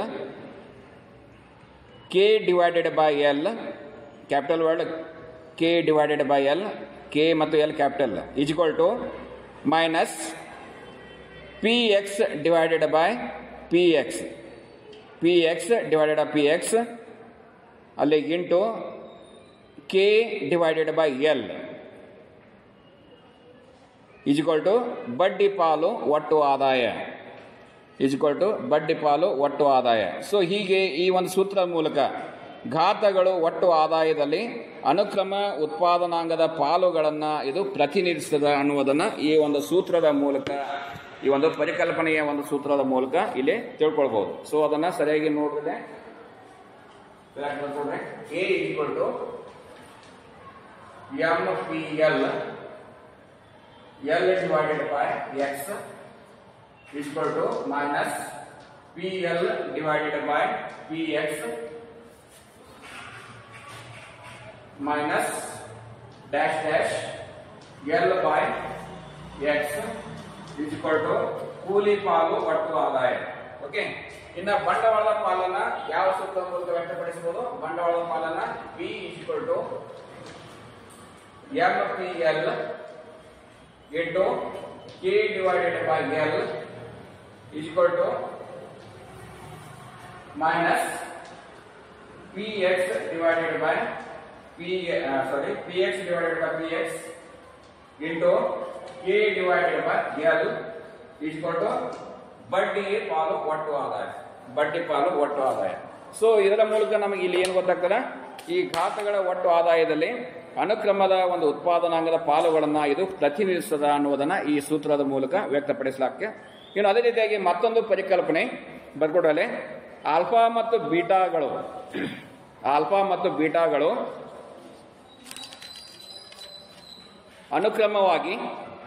K divided by L capital word K divided by L K ಮತ್ತು L capital is equal to minus P X divided by P X P X divided by P X ಅಲ್ಲಿ into K divided by L is equal to ಬಡ್ಡಿ ಪಾಲು ಒಟ್ಟು ಆದಾಯ is equal to ಬಡ್ಡಿ ಪಾಲು ಒಟ್ಟು ಆದಾಯ ಸೊ ಹೀಗೆ ಈ ಒಂದು ಸೂತ್ರದ ಮೂಲಕ ಘಾತಗಳು ಒಟ್ಟು ಆದಾಯದಲ್ಲಿ ಅನುಕ್ರಮ ಉತ್ಪಾದನಾಂಗದ ಪಾಲುಗಳನ್ನು ಇದು ಪ್ರತಿನಿಧಿಸ್ತದೆ ಅನ್ನುವುದನ್ನು ಈ ಒಂದು ಸೂತ್ರದ ಮೂಲಕ ಈ ಒಂದು ಪರಿಕಲ್ಪನೆಯ ಒಂದು ಸೂತ್ರದ ಮೂಲಕ ಇಲ್ಲಿ ತಿಳ್ಕೊಳ್ಬಹುದು ಸೊ ಅದನ್ನ ಸರಿಯಾಗಿ ನೋಡಿದ್ರೆ A equal to M P L L divided by X equal to minus P L divided by P X minus dash dash L by X equal to ಕೂಲಿ ಪಾಲು ಒಟ್ಟು ಆದಾಯ ಓಕೆ ಇನ್ನ ಬಂಡವಾಳದ ಪಾಲನ್ನ ಯಾವ ಸೂತ್ರದ ಮೂಲಕ ವ್ಯಕ್ತಪಡಿಸಬಹುದು ಬಂಡವಾಳದ ಪಾಲನ್ನ B equal to M P L into K divided by L equal to minus P X divided by P sorry P X divided by P X into K divided by L equal to ಬಡ್ಡಿ ಪಾಲು ಒಟ್ಟು ಆದಾಯ ಬಡ್ಡಿ ಪಾಲು ಒಟ್ಟು ಆದಾಯ so ಇದರ ಮೂಲಕ ನಮಗೆ ಇಲ್ಲಿ ಏನು ಗೊತ್ತಾಗ್ತದೆ ಈ ಘಾತಗಳ ಒಟ್ಟು ಆದಾಯದಲ್ಲಿ ಅನುಕ್ರಮದ ಒಂದು ಉತ್ಪಾದನಾಂಗದ ಪಾಲುಗಳನ್ನು ಇದು ಪ್ರತಿನಿಧಿಸ್ತದ ಅನ್ನುವುದನ್ನ ಈ ಸೂತ್ರದ ಮೂಲಕ ವ್ಯಕ್ತಪಡಿಸಲಾಗ್ತದೆ ಇನ್ನು ಅದೇ ರೀತಿಯಾಗಿ ಮತ್ತೊಂದು ಪರಿಕಲ್ಪನೆ ಬರ್ಕೊಡ್ರಲ್ಲೇ ಆಲ್ಫಾ ಮತ್ತು ಬೀಟಾಗಳು ಆಲ್ಫಾ ಮತ್ತು ಬೀಟಾಗಳು ಅನುಕ್ರಮವಾಗಿ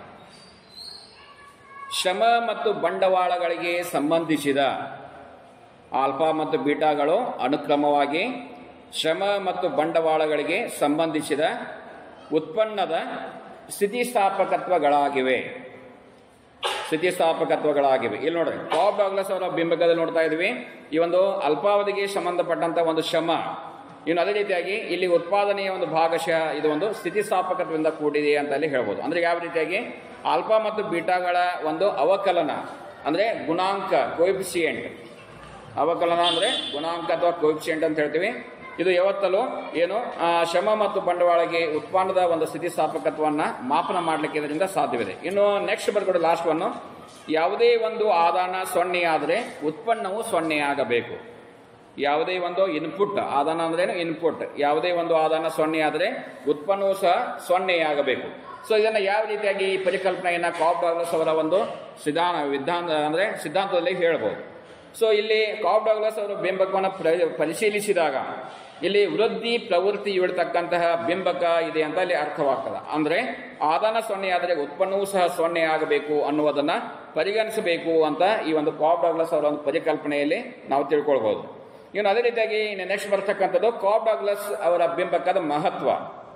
ಶ್ರಮ ಮತ್ತು ಬಂಡವಾಳಗಳಿಗೆ ಸಂಬಂಧಿಸಿದ ಆಲ್ಫಾ ಮತ್ತು ಬೀಟಾಗಳು ಅನುಕ್ರಮವಾಗಿ ಶ್ರಮ ಮತ್ತು ಬಂಡವಾಳಗಳಿಗೆ ಸಂಬಂಧಿಸಿದ ಉತ್ಪನ್ನದ ಸ್ಥಿತಿಸ್ಥಾಪಕತ್ವಗಳಾಗಿವೆ ಸ್ಥಿತಿಸ್ಥಾಪಕತ್ವಗಳಾಗಿವೆ ಇಲ್ಲಿ ನೋಡ್ರಿ ಟಾಪ್ ಡಾಗ್ಲಸ್ ಅವರ ಬಿಂಬಕದಲ್ಲಿ ನೋಡ್ತಾ ಇದ್ವಿ ಈ ಒಂದು ಅಲ್ಪಾವಧಿಗೆ ಸಂಬಂಧಪಟ್ಟಂತ ಒಂದು ಶ್ರಮ ಇನ್ನು ಅದೇ ರೀತಿಯಾಗಿ ಇಲ್ಲಿ ಉತ್ಪಾದನೆಯ ಒಂದು ಭಾಗಶಃ ಇದು ಒಂದು ಸ್ಥಿತಿಸ್ಥಾಪಕತ್ವದಿಂದ ಕೂಡಿದೆ ಅಂತ ಅಲ್ಲಿ ಹೇಳ್ಬೋದು ಅಂದ್ರೆ ಯಾವ ರೀತಿಯಾಗಿ ಆಲ್ಫಾ ಮತ್ತು ಬೀಟಾಗಳ ಒಂದು ಅವಕಲನ ಅಂದ್ರೆ ಗುಣಾಂಕ ಕೋಎಫಿಸಿಯೆಂಟ್ ಅವಕಲನ ಅಂದ್ರೆ ಗುಣಾಂಕ ಅಥವಾ ಕೋಎಫಿಷಿಯಂಟ್ ಅಂತ ಹೇಳ್ತೀವಿ ಇದು ಯಾವತ್ತಲೂ ಏನು ಆ, ಶ್ರಮ ಮತ್ತು ಬಂಡವಾಳಗೆ ಉತ್ಪನ್ನದ ಒಂದು ಸ್ಥಿತಿಸ್ಥಾಪಕತ್ವನ್ನ ಮಾಪನ ಮಾಡಲಿಕ್ಕೆ ಇದರಿಂದ ಸಾಧ್ಯವಿದೆ ಇನ್ನು ನೆಕ್ಸ್ಟ್ ಬರ್ಕೊಡು ಲಾಸ್ಟ್ ಒನ್ ಯಾವುದೇ ಒಂದು ಆದಾನ ಸೊನ್ನೆಯಾದರೆ ಉತ್ಪನ್ನವು ಸೊನ್ನೆಯಾಗಬೇಕು ಯಾವುದೇ ಒಂದು ಇನ್ಪುಟ್ ಆದಾನ ಅಂದ್ರೇನು ಇನ್ಪುಟ್ ಯಾವುದೇ ಒಂದು ಆದಾನ ಸೊನ್ನೆ ಆದರೆ ಉತ್ಪನ್ನವೂ ಸಹ ಸೊನ್ನೆಯಾಗಬೇಕು ಸೊ ಇದನ್ನ ಯಾವ ರೀತಿಯಾಗಿ ಈ ಪರಿಕಲ್ಪನೆಯನ್ನ ಕಾಪ್ ಡಾಗ್ಲಸ್ ಅವರ ಒಂದು ಸಿದ್ಧಾಂತ ವಿಧಾನ ಅಂದ್ರೆ ಸಿದ್ಧಾಂತದಲ್ಲಿ ಹೇಳ್ಬೋದು ಸೊ ಇಲ್ಲಿ ಕಾಪ್ ಡಾಗ್ಲಸ್ ಅವರು ಬಿಂಬಕವನ್ನು ಪ್ರ- ಪರಿಶೀಲಿಸಿದಾಗ ಇಲ್ಲಿ ವೃದ್ಧಿ ಪ್ರವೃತ್ತಿ ಇಡ್ತಕ್ಕಂತಹ ಬಿಂಬಕ ಇದೆ ಅಂತ ಅಲ್ಲಿ ಅರ್ಥವಾಗ್ತದೆ ಅಂದ್ರೆ ಆದಾನ ಸೊನ್ನೆ ಆದರೆ ಉತ್ಪನ್ನವೂ ಸಹ ಸೊನ್ನೆ ಆಗಬೇಕು ಅನ್ನುವುದನ್ನ ಪರಿಗಣಿಸಬೇಕು ಅಂತ ಈ ಒಂದು ಕಾಪ್ ಡಾಗ್ಲಸ್ ಅವರ ಒಂದು ಪರಿಕಲ್ಪನೆಯಲ್ಲಿ ನಾವು ತಿಳ್ಕೊಳ್ಬಹುದು ಇನ್ನು ಅದೇ ರೀತಿಯಾಗಿ ನೆಕ್ಸ್ಟ್ ಬರ್ತಕ್ಕಂಥದ್ದು ಕಾಪ್ ಡಾಗ್ಲಸ್ ಅವರ ಬಿಂಬಕದ ಮಹತ್ವ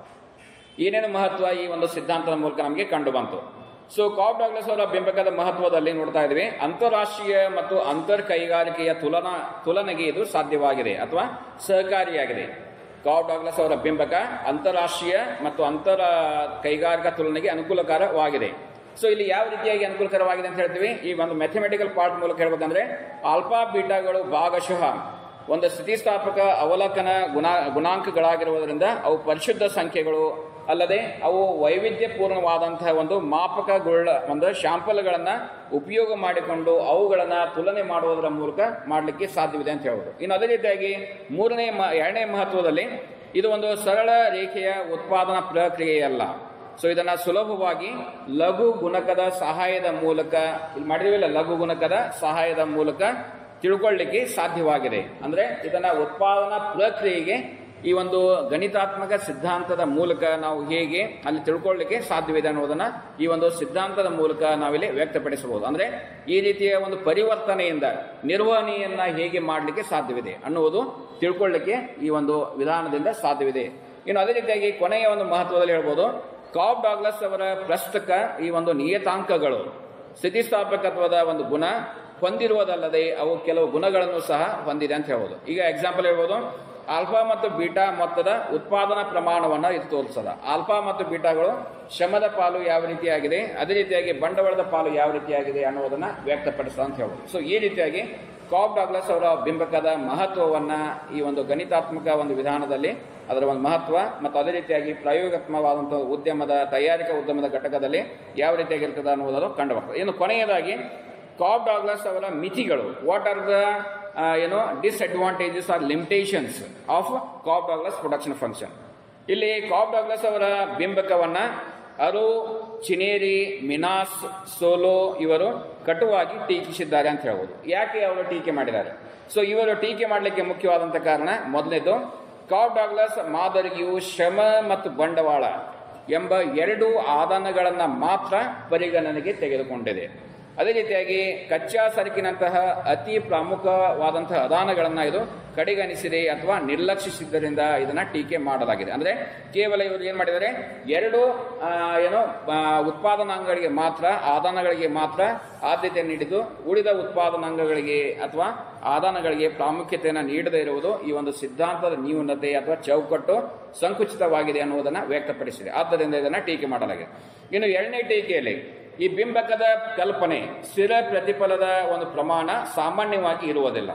ಏನೇನು ಮಹತ್ವ ಈ ಒಂದು ಸಿದ್ಧಾಂತದ ಮೂಲಕ ನಮಗೆ ಕಂಡು ಬಂತು ಸೊ ಕಾಪ್ ಡಾಗ್ಲಸ್ ಅವರ ಬಿಂಬಕದ ಮಹತ್ವದಲ್ಲಿ ನೋಡ್ತಾ ಇದ್ವಿ ಅಂತಾರಾಷ್ಟ್ರೀಯ ಮತ್ತು ಅಂತರ್ ಕೈಗಾರಿಕೆಯ ತುಲನಾ ತುಲನೆಗೆ ಇದು ಸಾಧ್ಯವಾಗಿದೆ ಅಥವಾ ಸಹಕಾರಿಯಾಗಿದೆ ಕಾಪ್ ಡಾಗ್ಲಸ್ ಅವರ ಬಿಂಬಕ ಅಂತಾರಾಷ್ಟ್ರೀಯ ಮತ್ತು ಅಂತರ ಕೈಗಾರಿಕಾ ತುಲನೆಗೆ ಅನುಕೂಲಕರವಾಗಿದೆ ಸೊ ಇಲ್ಲಿ ಯಾವ ರೀತಿಯಾಗಿ ಅನುಕೂಲಕರವಾಗಿದೆ ಅಂತ ಹೇಳ್ತೀವಿ ಈ ಒಂದು ಮ್ಯಾಥಮೆಟಿಕಲ್ ಪಾರ್ಟ್ ಮೂಲಕ ಹೇಳ್ಬೇಕಂದ್ರೆ ಆಲ್ಫಾ ಬೀಟಾಗಳು ಭಾಗಶಃ ಒಂದು ಸ್ಥಿತಿಸ್ಥಾಪಕ ಅವಲೋಕನ ಗುಣ ಗುಣಾಂಕಗಳಾಗಿರುವುದರಿಂದ ಅವು ಪರಿಶುದ್ಧ ಸಂಖ್ಯೆಗಳು ಅಲ್ಲದೆ ಅವು ವೈವಿಧ್ಯಪೂರ್ಣವಾದಂತಹ ಒಂದು ಮಾಪಕಗೊಳ್ಳ ಒಂದು ಶಾಂಪಲ್ಗಳನ್ನ ಉಪಯೋಗ ಮಾಡಿಕೊಂಡು ಅವುಗಳನ್ನ ತುಲನೆ ಮಾಡುವುದರ ಮೂಲಕ ಮಾಡಲಿಕ್ಕೆ ಸಾಧ್ಯವಿದೆ ಅಂತ ಹೇಳ್ಬೋದು ಇನ್ನು ಅದೇ ರೀತಿಯಾಗಿ ಮೂರನೇ ಮ- ಎರಡನೇ ಮಹತ್ವದಲ್ಲಿ ಇದು ಒಂದು ಸರಳ ರೇಖೆಯ ಉತ್ಪಾದನಾ ಪ್ರಕ್ರಿಯೆಯಲ್ಲ ಸೊ ಇದನ್ನ ಸುಲಭವಾಗಿ ಲಘು ಗುಣಕದ ಸಹಾಯದ ಮೂಲಕ ಇಲ್ಲಿ ಮಾಡಿದಿವಲ್ಲ ಲಘು ಗುಣಕದ ಸಹಾಯದ ಮೂಲಕ ತಿಳ್ಕೊಳ್ಳಿಕ್ಕೆ ಸಾಧ್ಯವಾಗಿದೆ ಅಂದ್ರೆ ಇದನ್ನ ಉತ್ಪಾದನಾ ಪ್ರಕ್ರಿಯೆಗೆ ಈ ಒಂದು ಗಣಿತಾತ್ಮಕ ಸಿದ್ಧಾಂತದ ಮೂಲಕ ನಾವು ಹೇಗೆ ಅಲ್ಲಿ ತಿಳ್ಕೊಳ್ಳಿಕ್ಕೆ ಸಾಧ್ಯವಿದೆ ಅನ್ನೋದನ್ನ ಈ ಒಂದು ಸಿದ್ಧಾಂತದ ಮೂಲಕ ನಾವಿಲ್ಲಿ ವ್ಯಕ್ತಪಡಿಸಬಹುದು ಅಂದ್ರೆ ಈ ರೀತಿಯ ಒಂದು ಪರಿವರ್ತನೆಯಿಂದ ನಿರ್ವಹಣೆಯನ್ನ ಹೇಗೆ ಮಾಡಲಿಕ್ಕೆ ಸಾಧ್ಯವಿದೆ ಅನ್ನುವುದು ತಿಳ್ಕೊಳ್ಳಿಕ್ಕೆ ಈ ಒಂದು ವಿಧಾನದಿಂದ ಸಾಧ್ಯವಿದೆ ಇನ್ನು ಅದೇ ರೀತಿಯಾಗಿ ಕೊನೆಯ ಒಂದು ಮಹತ್ವದಲ್ಲಿ ಹೇಳ್ಬೋದು ಕಾಬ್ ಡಾಗ್ಲಸ್ ಅವರ ಪ್ರಸ್ತಕ ಈ ಒಂದು ನಿಯತಾಂಕಗಳು ಸ್ಥಿತಿಸ್ಥಾಪಕತ್ವದ ಒಂದು ಗುಣ ಹೊಂದಿರುವುದಲ್ಲದೆ ಅವು ಕೆಲವು ಗುಣಗಳನ್ನು ಸಹ ಹೊಂದಿದೆ ಅಂತ ಹೇಳ್ಬೋದು ಈಗ ಎಕ್ಸಾಂಪಲ್ ಹೇಳ್ಬೋದು ಆಲ್ಫಾ ಮತ್ತು ಬೀಟಾ ಮೊತ್ತದ ಉತ್ಪಾದನಾ ಪ್ರಮಾಣವನ್ನು ಇದು ತೋರಿಸದ ಆಲ್ಫಾ ಮತ್ತು ಬೀಟಾಗಳು ಶ್ರಮದ ಪಾಲು ಯಾವ ರೀತಿಯಾಗಿದೆ ಅದೇ ರೀತಿಯಾಗಿ ಬಂಡವಾಳದ ಪಾಲು ಯಾವ ರೀತಿಯಾಗಿದೆ ಅನ್ನೋದನ್ನ ವ್ಯಕ್ತಪಡಿಸ್ತದೆ ಅಂತ ಹೇಳ್ಬೋದು ಸೊ ಈ ರೀತಿಯಾಗಿ ಕಾಬ್ ಡಾಗ್ಲಸ್ ಅವರ ಬಿಂಬಕದ ಮಹತ್ವವನ್ನ ಈ ಒಂದು ಗಣಿತಾತ್ಮಕ ಒಂದು ವಿಧಾನದಲ್ಲಿ ಅದರ ಒಂದು ಮಹತ್ವ ಮತ್ತು ಅದೇ ರೀತಿಯಾಗಿ ಪ್ರಾಯೋಗಾತ್ಮಕವಾದಂತಹ ಉದ್ಯಮದ ತಯಾರಿಕಾ ಉದ್ಯಮದ ಘಟಕದಲ್ಲಿ ಯಾವ ರೀತಿಯಾಗಿರ್ತದೆ ಅನ್ನೋದು ಕಂಡು ಬರ್ತದೆ ಇನ್ನು ಕೊನೆಯದಾಗಿ ಕಾಬ್ ಡಾಗ್ಲಸ್ ಅವರ ಮಿತಿಗಳು ವಾಟ್ ಆರ್ ದ ಏನು disadvantages are limitations of Cobb Douglas production function ಇಲ್ಲಿ ಕಾಬ್ ಡಾಗ್ಲಸ್ ಅವರ ಬಿಂಬಕವನ್ನ ಅರು ಚಿನೇರಿ ಮಿನಾಸ್ ಸೋಲೋ ಇವರು ಕಟುವಾಗಿ ಟೀಕಿಸಿದ್ದಾರೆ ಅಂತ ಹೇಳ್ಬೋದು ಯಾಕೆ ಅವರು ಟೀಕೆ ಮಾಡಿದ್ದಾರೆ ಸೊ ಇವರು ಟೀಕೆ ಮಾಡಲಿಕ್ಕೆ ಮುಖ್ಯವಾದಂತ ಕಾರಣ ಮೊದಲನೇದು ಕಾಬ್ ಡಾಗ್ಲಸ್ ಮಾದರಿಯು ಶ್ರಮ ಮತ್ತು ಬಂಡವಾಳ ಎಂಬ ಎರಡು ಆದಾನಗಳನ್ನ ಮಾತ್ರ ಪರಿಗಣನೆಗೆ ತೆಗೆದುಕೊಂಡಿದೆ ಅದೇ ರೀತಿಯಾಗಿ ಕಚ್ಚಾ ಸರಕಿನಂತಹ ಅತಿ ಪ್ರಮುಖವಾದಂತಹ ಅದಾನಗಳನ್ನ ಇದು ಕಡೆಗಣಿಸಿದೆ ಅಥವಾ ನಿರ್ಲಕ್ಷಿಸಿದ್ದರಿಂದ ಇದನ್ನ ಟೀಕೆ ಮಾಡಲಾಗಿದೆ ಅಂದ್ರೆ ಕೇವಲ ಇವರು ಏನ್ ಮಾಡಿದ್ದಾರೆ ಎರಡು ಆ, ಏನು ಆ, ಉತ್ಪಾದನಾಂಗಗಳಿಗೆ ಮಾತ್ರ ಆದಾನಗಳಿಗೆ ಮಾತ್ರ ಆದ್ಯತೆ ನೀಡಿದ್ದು ಉಳಿದ ಉತ್ಪಾದನಾಂಗಗಳಿಗೆ ಅಥವಾ ಆದಾನಗಳಿಗೆ ಪ್ರಾಮುಖ್ಯತೆಯನ್ನು ನೀಡದೇ ಇರುವುದು ಈ ಒಂದು ಸಿದ್ಧಾಂತದ ನ್ಯೂನತೆ ಅಥವಾ ಚೌಕಟ್ಟು ಸಂಕುಚಿತವಾಗಿದೆ ಅನ್ನುವುದನ್ನು ವ್ಯಕ್ತಪಡಿಸಿದೆ ಆದ್ದರಿಂದ ಇದನ್ನ ಟೀಕೆ ಮಾಡಲಾಗಿದೆ ಇನ್ನು ಎರಡನೇ ಟೀಕೆಯಲ್ಲಿ ಈ ಬಿಂಬಕದ ಕಲ್ಪನೆ ಸ್ಥಿರ ಪ್ರತಿಫಲದ ಒಂದು ಪ್ರಮಾಣ ಸಾಮಾನ್ಯವಾಗಿ ಇರುವುದಿಲ್ಲ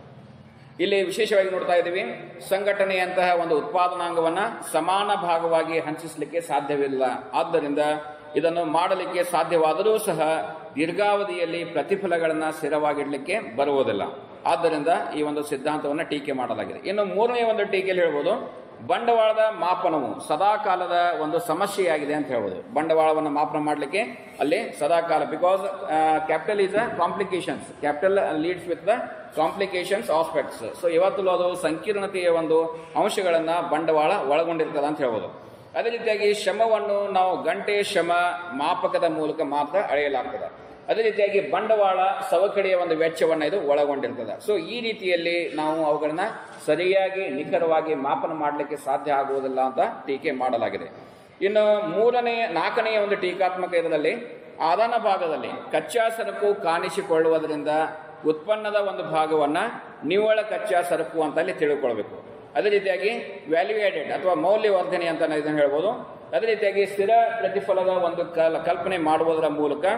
ಇಲ್ಲಿ ವಿಶೇಷವಾಗಿ ನೋಡ್ತಾ ಇದ್ದೀವಿ ಸಂಘಟನೆಯಂತಹ ಒಂದು ಉತ್ಪಾದನಾಂಗವನ್ನ ಸಮಾನ ಭಾಗವಾಗಿ ಹಂಚಿಸಲಿಕ್ಕೆ ಸಾಧ್ಯವಿಲ್ಲ ಆದ್ದರಿಂದ ಇದನ್ನು ಮಾಡಲಿಕ್ಕೆ ಸಾಧ್ಯವಾದರೂ ಸಹ ದೀರ್ಘಾವಧಿಯಲ್ಲಿ ಪ್ರತಿಫಲಗಳನ್ನು ಸ್ಥಿರವಾಗಿಡಲಿಕ್ಕೆ ಬರುವುದಿಲ್ಲ ಆದ್ದರಿಂದ ಈ ಒಂದು ಸಿದ್ಧಾಂತವನ್ನು ಟೀಕೆ ಮಾಡಲಾಗಿದೆ ಇನ್ನು ಮೂರನೇ ಒಂದು ಟೀಕೆಯಲ್ಲಿ ಹೇಳ್ಬೋದು ಬಂಡವಾಳದ ಮಾಪನವು ಸದಾಕಾಲದ ಒಂದು ಸಮಸ್ಯೆಯಾಗಿದೆ ಅಂತ ಹೇಳ್ಬೋದು ಬಂಡವಾಳವನ್ನು ಮಾಪನ ಮಾಡಲಿಕ್ಕೆ ಅಲ್ಲಿ ಸದಾಕಾಲ because capital is a complications capital leads with the complications aspects so ಇವತ್ತು ಅದು ಸಂಕೀರ್ಣತೆಯ ಒಂದು ಅಂಶಗಳನ್ನ ಬಂಡವಾಳ ಒಳಗೊಂಡಿರ್ತದೆ ಅಂತ ಹೇಳ್ಬೋದು ಅದೇ ರೀತಿಯಾಗಿ ಶ್ರಮವನ್ನು ನಾವು ಗಂಟೆ ಶ್ರಮ ಮಾಪಕದ ಮೂಲಕ ಮಾತ್ರ ಅಳೆಯಲಾಗ್ತದೆ ಅದೇ ರೀತಿಯಾಗಿ ಬಂಡವಾಳ ಸವಕಳಿಯ ಒಂದು ವೆಚ್ಚವನ್ನು ಇದು ಒಳಗೊಂಡಿರ್ತದೆ ಸೊ ಈ ರೀತಿಯಲ್ಲಿ ನಾವು ಅವುಗಳನ್ನ ಸರಿಯಾಗಿ ನಿಖರವಾಗಿ ಮಾಪನ ಮಾಡಲಿಕ್ಕೆ ಸಾಧ್ಯ ಆಗುವುದಿಲ್ಲ ಅಂತ ಟೀಕೆ ಮಾಡಲಾಗಿದೆ ಇನ್ನು ಮೂರನೇ ನಾಲ್ಕನೆಯ ಒಂದು ಟೀಕಾತ್ಮಕ ಇದರಲ್ಲಿ ಆದಾನ ಭಾಗದಲ್ಲಿ ಕಚ್ಚಾ ಸರಕು ಕಾಣಿಸಿಕೊಳ್ಳುವುದರಿಂದ ಉತ್ಪನ್ನದ ಒಂದು ಭಾಗವನ್ನ ನಿವ್ವಳ ಕಚ್ಚಾ ಸರಕು ಅಂತ ಅಲ್ಲಿ ತಿಳ್ಕೊಳ್ಬೇಕು ಅದೇ ರೀತಿಯಾಗಿ ವ್ಯಾಲ್ಯೂ ಆಡೆಡ್ ಅಥವಾ ಮೌಲ್ಯವರ್ಧನೆ ಅಂತ ಇದನ್ನು ಹೇಳ್ಬೋದು ಅದೇ ರೀತಿಯಾಗಿ ಸ್ಥಿರ ಪ್ರತಿಫಲದ ಒಂದು ಕಲ್ ಕಲ್ಪನೆ ಮಾಡುವುದರ ಮೂಲಕ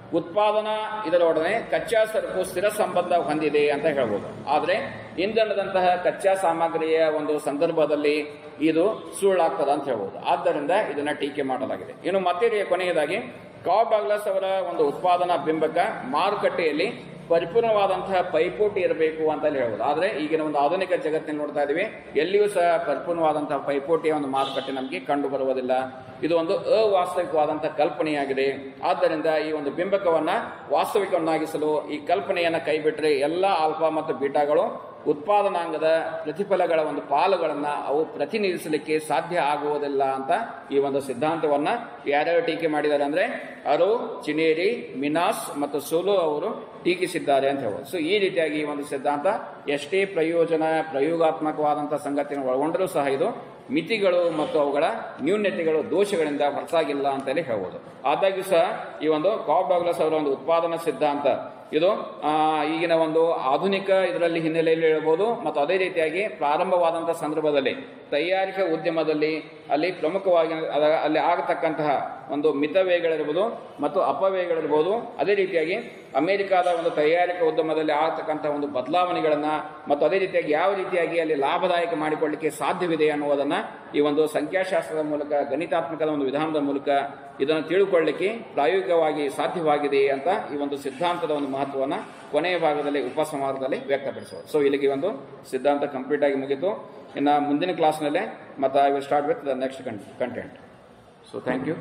ಉತ್ಪಾದನಾ ಇದರೊಡನೆ ಕಚ್ಚಾ ಸರಕು ಸ್ಥಿರ ಸಂಬಂಧ ಹೊಂದಿದೆ ಅಂತ ಹೇಳ್ಬೋದು ಆದರೆ ಇಂಧನದಂತಹ ಕಚ್ಚಾ ಸಾಮಗ್ರಿಯ ಒಂದು ಸಂದರ್ಭದಲ್ಲಿ ಇದು ಸುಳ್ಳಾಗ್ತದ ಅಂತ ಹೇಳ್ಬೋದು ಆದ್ದರಿಂದ ಇದನ್ನ ಟೀಕೆ ಮಾಡಲಾಗಿದೆ ಇನ್ನು ಮತ್ತೆ ಕೊನೆಯದಾಗಿ ಕಾಬ್ ಡಾಗ್ಲಸ್ ಅವರ ಒಂದು ಉತ್ಪಾದನಾ ಬಿಂಬಕ ಮಾರುಕಟ್ಟೆಯಲ್ಲಿ ಪರಿಪೂರ್ಣವಾದಂತಹ ಪೈಪೋಟಿ ಇರಬೇಕು ಅಂತ ಹೇಳಿ ಹೇಳ್ಬೋದು ಆದರೆ ಈಗಿನ ಒಂದು ಆಧುನಿಕ ಜಗತ್ತಿನಲ್ಲಿ ನೋಡ್ತಾ ಇದೀವಿ ಎಲ್ಲಿಯೂ ಸಹ ಪರಿಪೂರ್ಣವಾದಂತಹ ಪೈಪೋಟಿಯ ಒಂದು ಮಾರುಕಟ್ಟೆ ನಮಗೆ ಕಂಡು ಬರುವುದಿಲ್ಲ ಇದು ಒಂದು ಅವಾಸ್ತವಿಕವಾದಂತಹ ಕಲ್ಪನೆಯಾಗಿದೆ ಆದ್ದರಿಂದ ಈ ಒಂದು ಬಿಂಬಕವನ್ನ ವಾಸ್ತವಿಕವನ್ನಾಗಿಸಲು ಈ ಕಲ್ಪನೆಯನ್ನ ಕೈಬಿಟ್ರೆ ಎಲ್ಲ ಆಲ್ಫಾ ಮತ್ತು ಬೀಟಾಗಳು ಉತ್ಪಾದನಾಂಗದ ಪ್ರತಿಫಲಗಳ ಒಂದು ಪಾಲುಗಳನ್ನ ಅವು ಪ್ರತಿನಿಧಿಸಲಿಕ್ಕೆ ಸಾಧ್ಯ ಆಗುವುದಿಲ್ಲ ಅಂತ ಈ ಒಂದು ಸಿದ್ಧಾಂತವನ್ನ ಯಾರ್ಯಾರು ಟೀಕೆ ಮಾಡಿದ್ದಾರೆ ಅಂದ್ರೆ ಅರು ಚಿನೇರಿ ಮಿನಾಸ್ ಮತ್ತು ಸೋಲೋ ಅವರು ಟೀಕಿಸಿದ್ದಾರೆ ಅಂತ ಹೇಳ್ಬೋದು ಸೊ ಈ ರೀತಿಯಾಗಿ ಈ ಒಂದು ಸಿದ್ಧಾಂತ ಎಷ್ಟೇ ಪ್ರಯೋಜನ ಪ್ರಯೋಗಾತ್ಮಕವಾದಂತಹ ಸಂಗತಿಯನ್ನು ಒಳಗೊಂಡರೂ ಸಹ ಇದು ಮಿತಿಗಳು ಮತ್ತು ಅವುಗಳ ನ್ಯೂನ್ಯತೆಗಳು ದೋಷಗಳಿಂದ ಹೊರತಾಗಿಲ್ಲ ಅಂತಲೇ ಹೇಳ್ಬೋದು ಆದಾಗ್ಯೂ ಸಹ ಈ ಒಂದು ಕಾಬ್ ಡಾಗ್ಲಸ್ ಅವರ ಒಂದು ಉತ್ಪಾದನಾ ಸಿದ್ಧಾಂತ ಇದು ಆ, ಈಗಿನ ಒಂದು ಆಧುನಿಕ ಇದರಲ್ಲಿ ಹಿನ್ನೆಲೆಯಲ್ಲಿ ಹೇಳ್ಬೋದು ಮತ್ತು ಅದೇ ರೀತಿಯಾಗಿ ಪ್ರಾರಂಭವಾದಂತಹ ಸಂದರ್ಭದಲ್ಲಿ ತಯಾರಿಕಾ ಉದ್ಯಮದಲ್ಲಿ ಅಲ್ಲಿ ಪ್ರಮುಖವಾಗಿ ಅದ- ಅಲ್ಲಿ ಆಗತಕ್ಕಂತಹ ಒಂದು ಮಿತವ್ಯಯಗಳಿರ್ಬೋದು ಮತ್ತು ಅಪವ್ಯಯಗಳಿರ್ಬೋದು ಅದೇ ರೀತಿಯಾಗಿ ಅಮೆರಿಕಾದ ಒಂದು ತಯಾರಿಕಾ ಉದ್ಯಮದಲ್ಲಿ ಆಗತಕ್ಕಂತಹ ಒಂದು ಬದಲಾವಣೆಗಳನ್ನ ಮತ್ತು ಅದೇ ರೀತಿಯಾಗಿ ಯಾವ ರೀತಿಯಾಗಿ ಅಲ್ಲಿ ಲಾಭದಾಯಕ ಮಾಡಿಕೊಳ್ಳಿಕ್ಕೆ ಸಾಧ್ಯವಿದೆ ಅನ್ನುವುದನ್ನ ಈ ಒಂದು ಸಂಖ್ಯಾಶಾಸ್ತ್ರದ ಮೂಲಕ ಗಣಿತಾತ್ಮಕದ ಒಂದು ವಿಧಾನದ ಮೂಲಕ ಇದನ್ನು ತಿಳ್ಕೊಳ್ಳಿಕ್ಕೆ ಪ್ರಾಯೋಗಿಕವಾಗಿ ಸಾಧ್ಯವಾಗಿದೆ ಅಂತ ಈ ಒಂದು ಸಿದ್ಧಾಂತದ ಒಂದು ಮಹತ್ವವನ್ನು ಕೊನೆಯ ಭಾಗದಲ್ಲಿ ಉಪಸಂಹಾರದಲ್ಲಿ ವ್ಯಕ್ತಪಡಿಸೋದು ಸೊ ಇಲ್ಲಿಗೆ ಈ ಒಂದು ಸಿದ್ಧಾಂತ ಕಂಪ್ಲೀಟ್ ಆಗಿ ಮುಗಿತು ಇನ್ನು ಮುಂದಿನ ಕ್ಲಾಸ್ನಲ್ಲೇ ಮತ್ತು I will start with the next content so thank you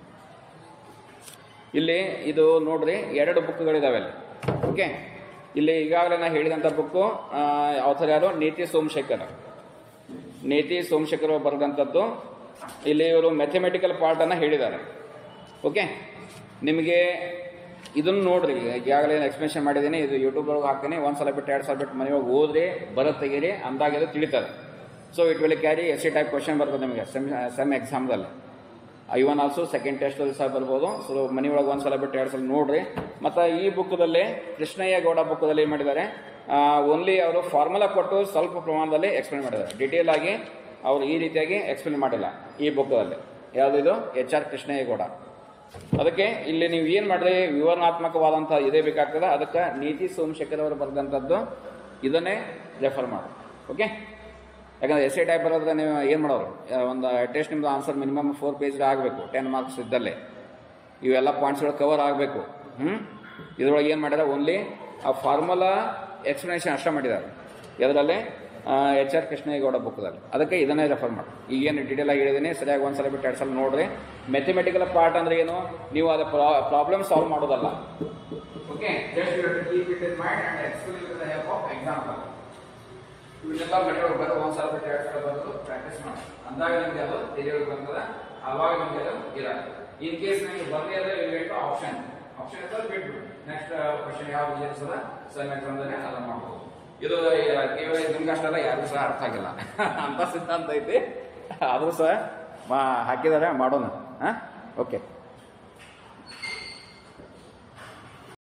ಇಲ್ಲಿ ಇದು ನೋಡ್ರಿ ಎರಡು ಬುಕ್ಗಳಿದಾವೆ ಅಲ್ಲಿ ಓಕೆ ಇಲ್ಲಿ ಈಗಾಗಲೇ ನಾ ಹೇಳಿದಂಥ ಬುಕ್ಕು ಆಥರ್ ಯಾರು ನೀತಿ ಸೋಮಶೇಖರ್ ನೀತಿ ಸೋಮಶೇಖರ್ ಅವರು ಬರೆದಂಥದ್ದು ಇಲ್ಲಿ ಇವರು ಮ್ಯಾಥಮೆಟಿಕಲ್ ಪಾರ್ಟನ್ನು ಹೇಳಿದ್ದಾರೆ ಓಕೆ ನಿಮಗೆ ಇದನ್ನು ನೋಡ್ರಿ ಈಗಾಗಲೇ ಎಕ್ಸ್ಪ್ಲೇಷನ್ ಮಾಡಿದ್ದೀನಿ ಇದು ಯೂಟ್ಯೂಬ್ ಒಳಗೆ ಹಾಕ್ತೀನಿ ಒಂದು ಸಲ ಬಿಟ್ಟು ಎರಡು ಸಲ ಬಿಟ್ಟು ಮನೆ ಒಳಗೆ ಓದ್ರಿ ಬರೋದು ತೆಗೀರಿ ಅಂದಾಗ ಇದು ತಿಳಿತದೆ so it will carry essay type question ಬರ್ತದೆ ನಿಮಗೆ ಸೆಮ್ ಸೆಮ್ ಎಕ್ಸಾಮ್ದಲ್ಲಿ ಐವನ್ ಆಲ್ಸೋ ಸೆಕೆಂಡ್ ಟೆಸ್ಟ್ ಸಹ ಬರ್ಬೋದು ಸೊ ಮನೆ ಒಳಗೆ ಒಂದು ಸಲ ಬಿಟ್ಟು ಎರಡು ಸಲ ನೋಡ್ರಿ ಮತ್ತು ಈ ಬುಕ್ದಲ್ಲಿ ಕೃಷ್ಣಯ್ಯ ಗೌಡ ಬುಕ್ದಲ್ಲಿ ಏನು ಮಾಡಿದ್ದಾರೆ ಓನ್ಲಿ ಅವರು ಫಾರ್ಮುಲಾ ಕೊಟ್ಟು ಸ್ವಲ್ಪ ಪ್ರಮಾಣದಲ್ಲಿ ಎಕ್ಸ್ಪ್ಲೇನ್ ಮಾಡಿದ್ದಾರೆ ಡಿಟೇಲ್ ಆಗಿ ಅವರು ಈ ರೀತಿಯಾಗಿ ಎಕ್ಸ್ಪ್ಲೇನ್ ಮಾಡಿಲ್ಲ ಈ ಬುಕ್ದಲ್ಲಿ ಯಾವುದಿದು ಎಚ್ ಆರ್ ಕೃಷ್ಣಯ್ಯ ಗೌಡ ಅದಕ್ಕೆ ಇಲ್ಲಿ ನೀವು ಏನು ಮಾಡ್ರಿ ವಿವರಣಾತ್ಮಕವಾದಂಥ ಇದೇ ಬೇಕಾಗ್ತದೆ ಅದಕ್ಕೆ ನೀತಿ ಸೋಮಶೇಖರ್ ಅವರು ಬರೆದಂಥದ್ದು ಇದನ್ನೇ ರೆಫರ್ ಮಾಡಿ ಓಕೆ ಯಾಕಂದ್ರೆ ಎಸ್ ಎ ಟೈಪ್ ಬರೋದ್ರೆ ನೀವು ಏನು ಮಾಡೋರು ಆ, ಒಂದು ಟೆಸ್ಟ್ ನಿಮ್ದು ಆನ್ಸರ್ ಮಿನಿಮಮ್ ಫೋರ್ ಪೇಜ್ ಆಗಬೇಕು ಟೆನ್ ಮಾರ್ಕ್ಸ್ ಇದ್ದಲ್ಲೇ ಇವೆಲ್ಲ ಪಾಯಿಂಟ್ಸ್ಗಳು ಕವರ್ ಆಗಬೇಕು ಹ್ಞೂ ಇದ್ರೊಳಗೆ ಏನು ಮಾಡ್ಯಾರ ಓನ್ಲಿ ಆ ಫಾರ್ಮುಲಾ ಎಕ್ಸ್ಪ್ಲನೇಷನ್ ಅಷ್ಟೇ ಮಾಡಿದ್ದಾರೆ ಇದರಲ್ಲಿ ಎಚ್ ಆರ್ ಕೃಷ್ಣೇಗೌಡ ಬುಕ್ದಲ್ಲಿ ಅದಕ್ಕೆ ಇದನ್ನೇ ರೆಫರ್ ಮಾಡಿ ಈಗೇನು ಡೀಟೇಲ್ ಆಗಿ ಹೇಳಿದ್ದೀನಿ ಸರಿಯಾಗಿ ಒಂದು ಸಲ ಬಿಟ್ಟು ಎರಡು ಸಲ ನೋಡ್ರಿ ಮೆಥಮೆಟಿಕಲ್ ಪಾರ್ಟ್ ಅಂದ್ರೆ ಏನು ನೀವು ಅದು ಪ್ರಾಬ್ಲಮ್ ಸಾಲ್ವ್ ಮಾಡೋದಲ್ಲ ಓಕೆ ಎಕ್ಸಾಂಪಲ್ ಇವನ್ನೆಲ್ಲ ಮೆಟ್ರೋ ಬರೋ ಒಂದ್ ಸಲ ಬಿಟ್ಟು ಎರಡು ಸಲ ಬಂದು ಪ್ರಾಕ್ಟೀಸ್ ಮಾಡಿ ಅಂದಾಗ ನಿಮ್ಗೆ ಅದು ತಿಳಿಯೋದು ಬರ್ತದ ಅವಾಗ ನಿಮ್ಗೆ ಅದು ಇರಲ್ಲ ಇನ್ ಕೇಸ್ ನಿಮ್ಗೆ ಬಂದೇ ಇದ್ರೆ ಇವೆಂಟ್ ಆಪ್ಷನ್ ಆಪ್ಷನ್ ಇದ್ದರೆ ಬಿಟ್ಬಿಡು ನೆಕ್ಸ್ಟ್ ಕ್ವಶನ್ ಯಾವ್ದು ಇರ್ತದ ಸೆಮ್ ಎಕ್ಸಾಮ್ದಲ್ಲಿ ಅದನ್ನ ಮಾಡ್ಬೋದು ಇದು ಕೇವಲ ನಿಮ್ಗೆ ಅಷ್ಟೆಲ್ಲ ಯಾರಿಗೂ ಸಹ ಅರ್ಥ ಆಗಿಲ್ಲ ಅಂತ ಸಿದ್ಧಾಂತ ಐತಿ ಆದ್ರೂ ಸಹ ಮಾ ಹಾಕಿದ್ದಾರೆ ಮಾಡೋಣ ಹಾ ಓಕೆ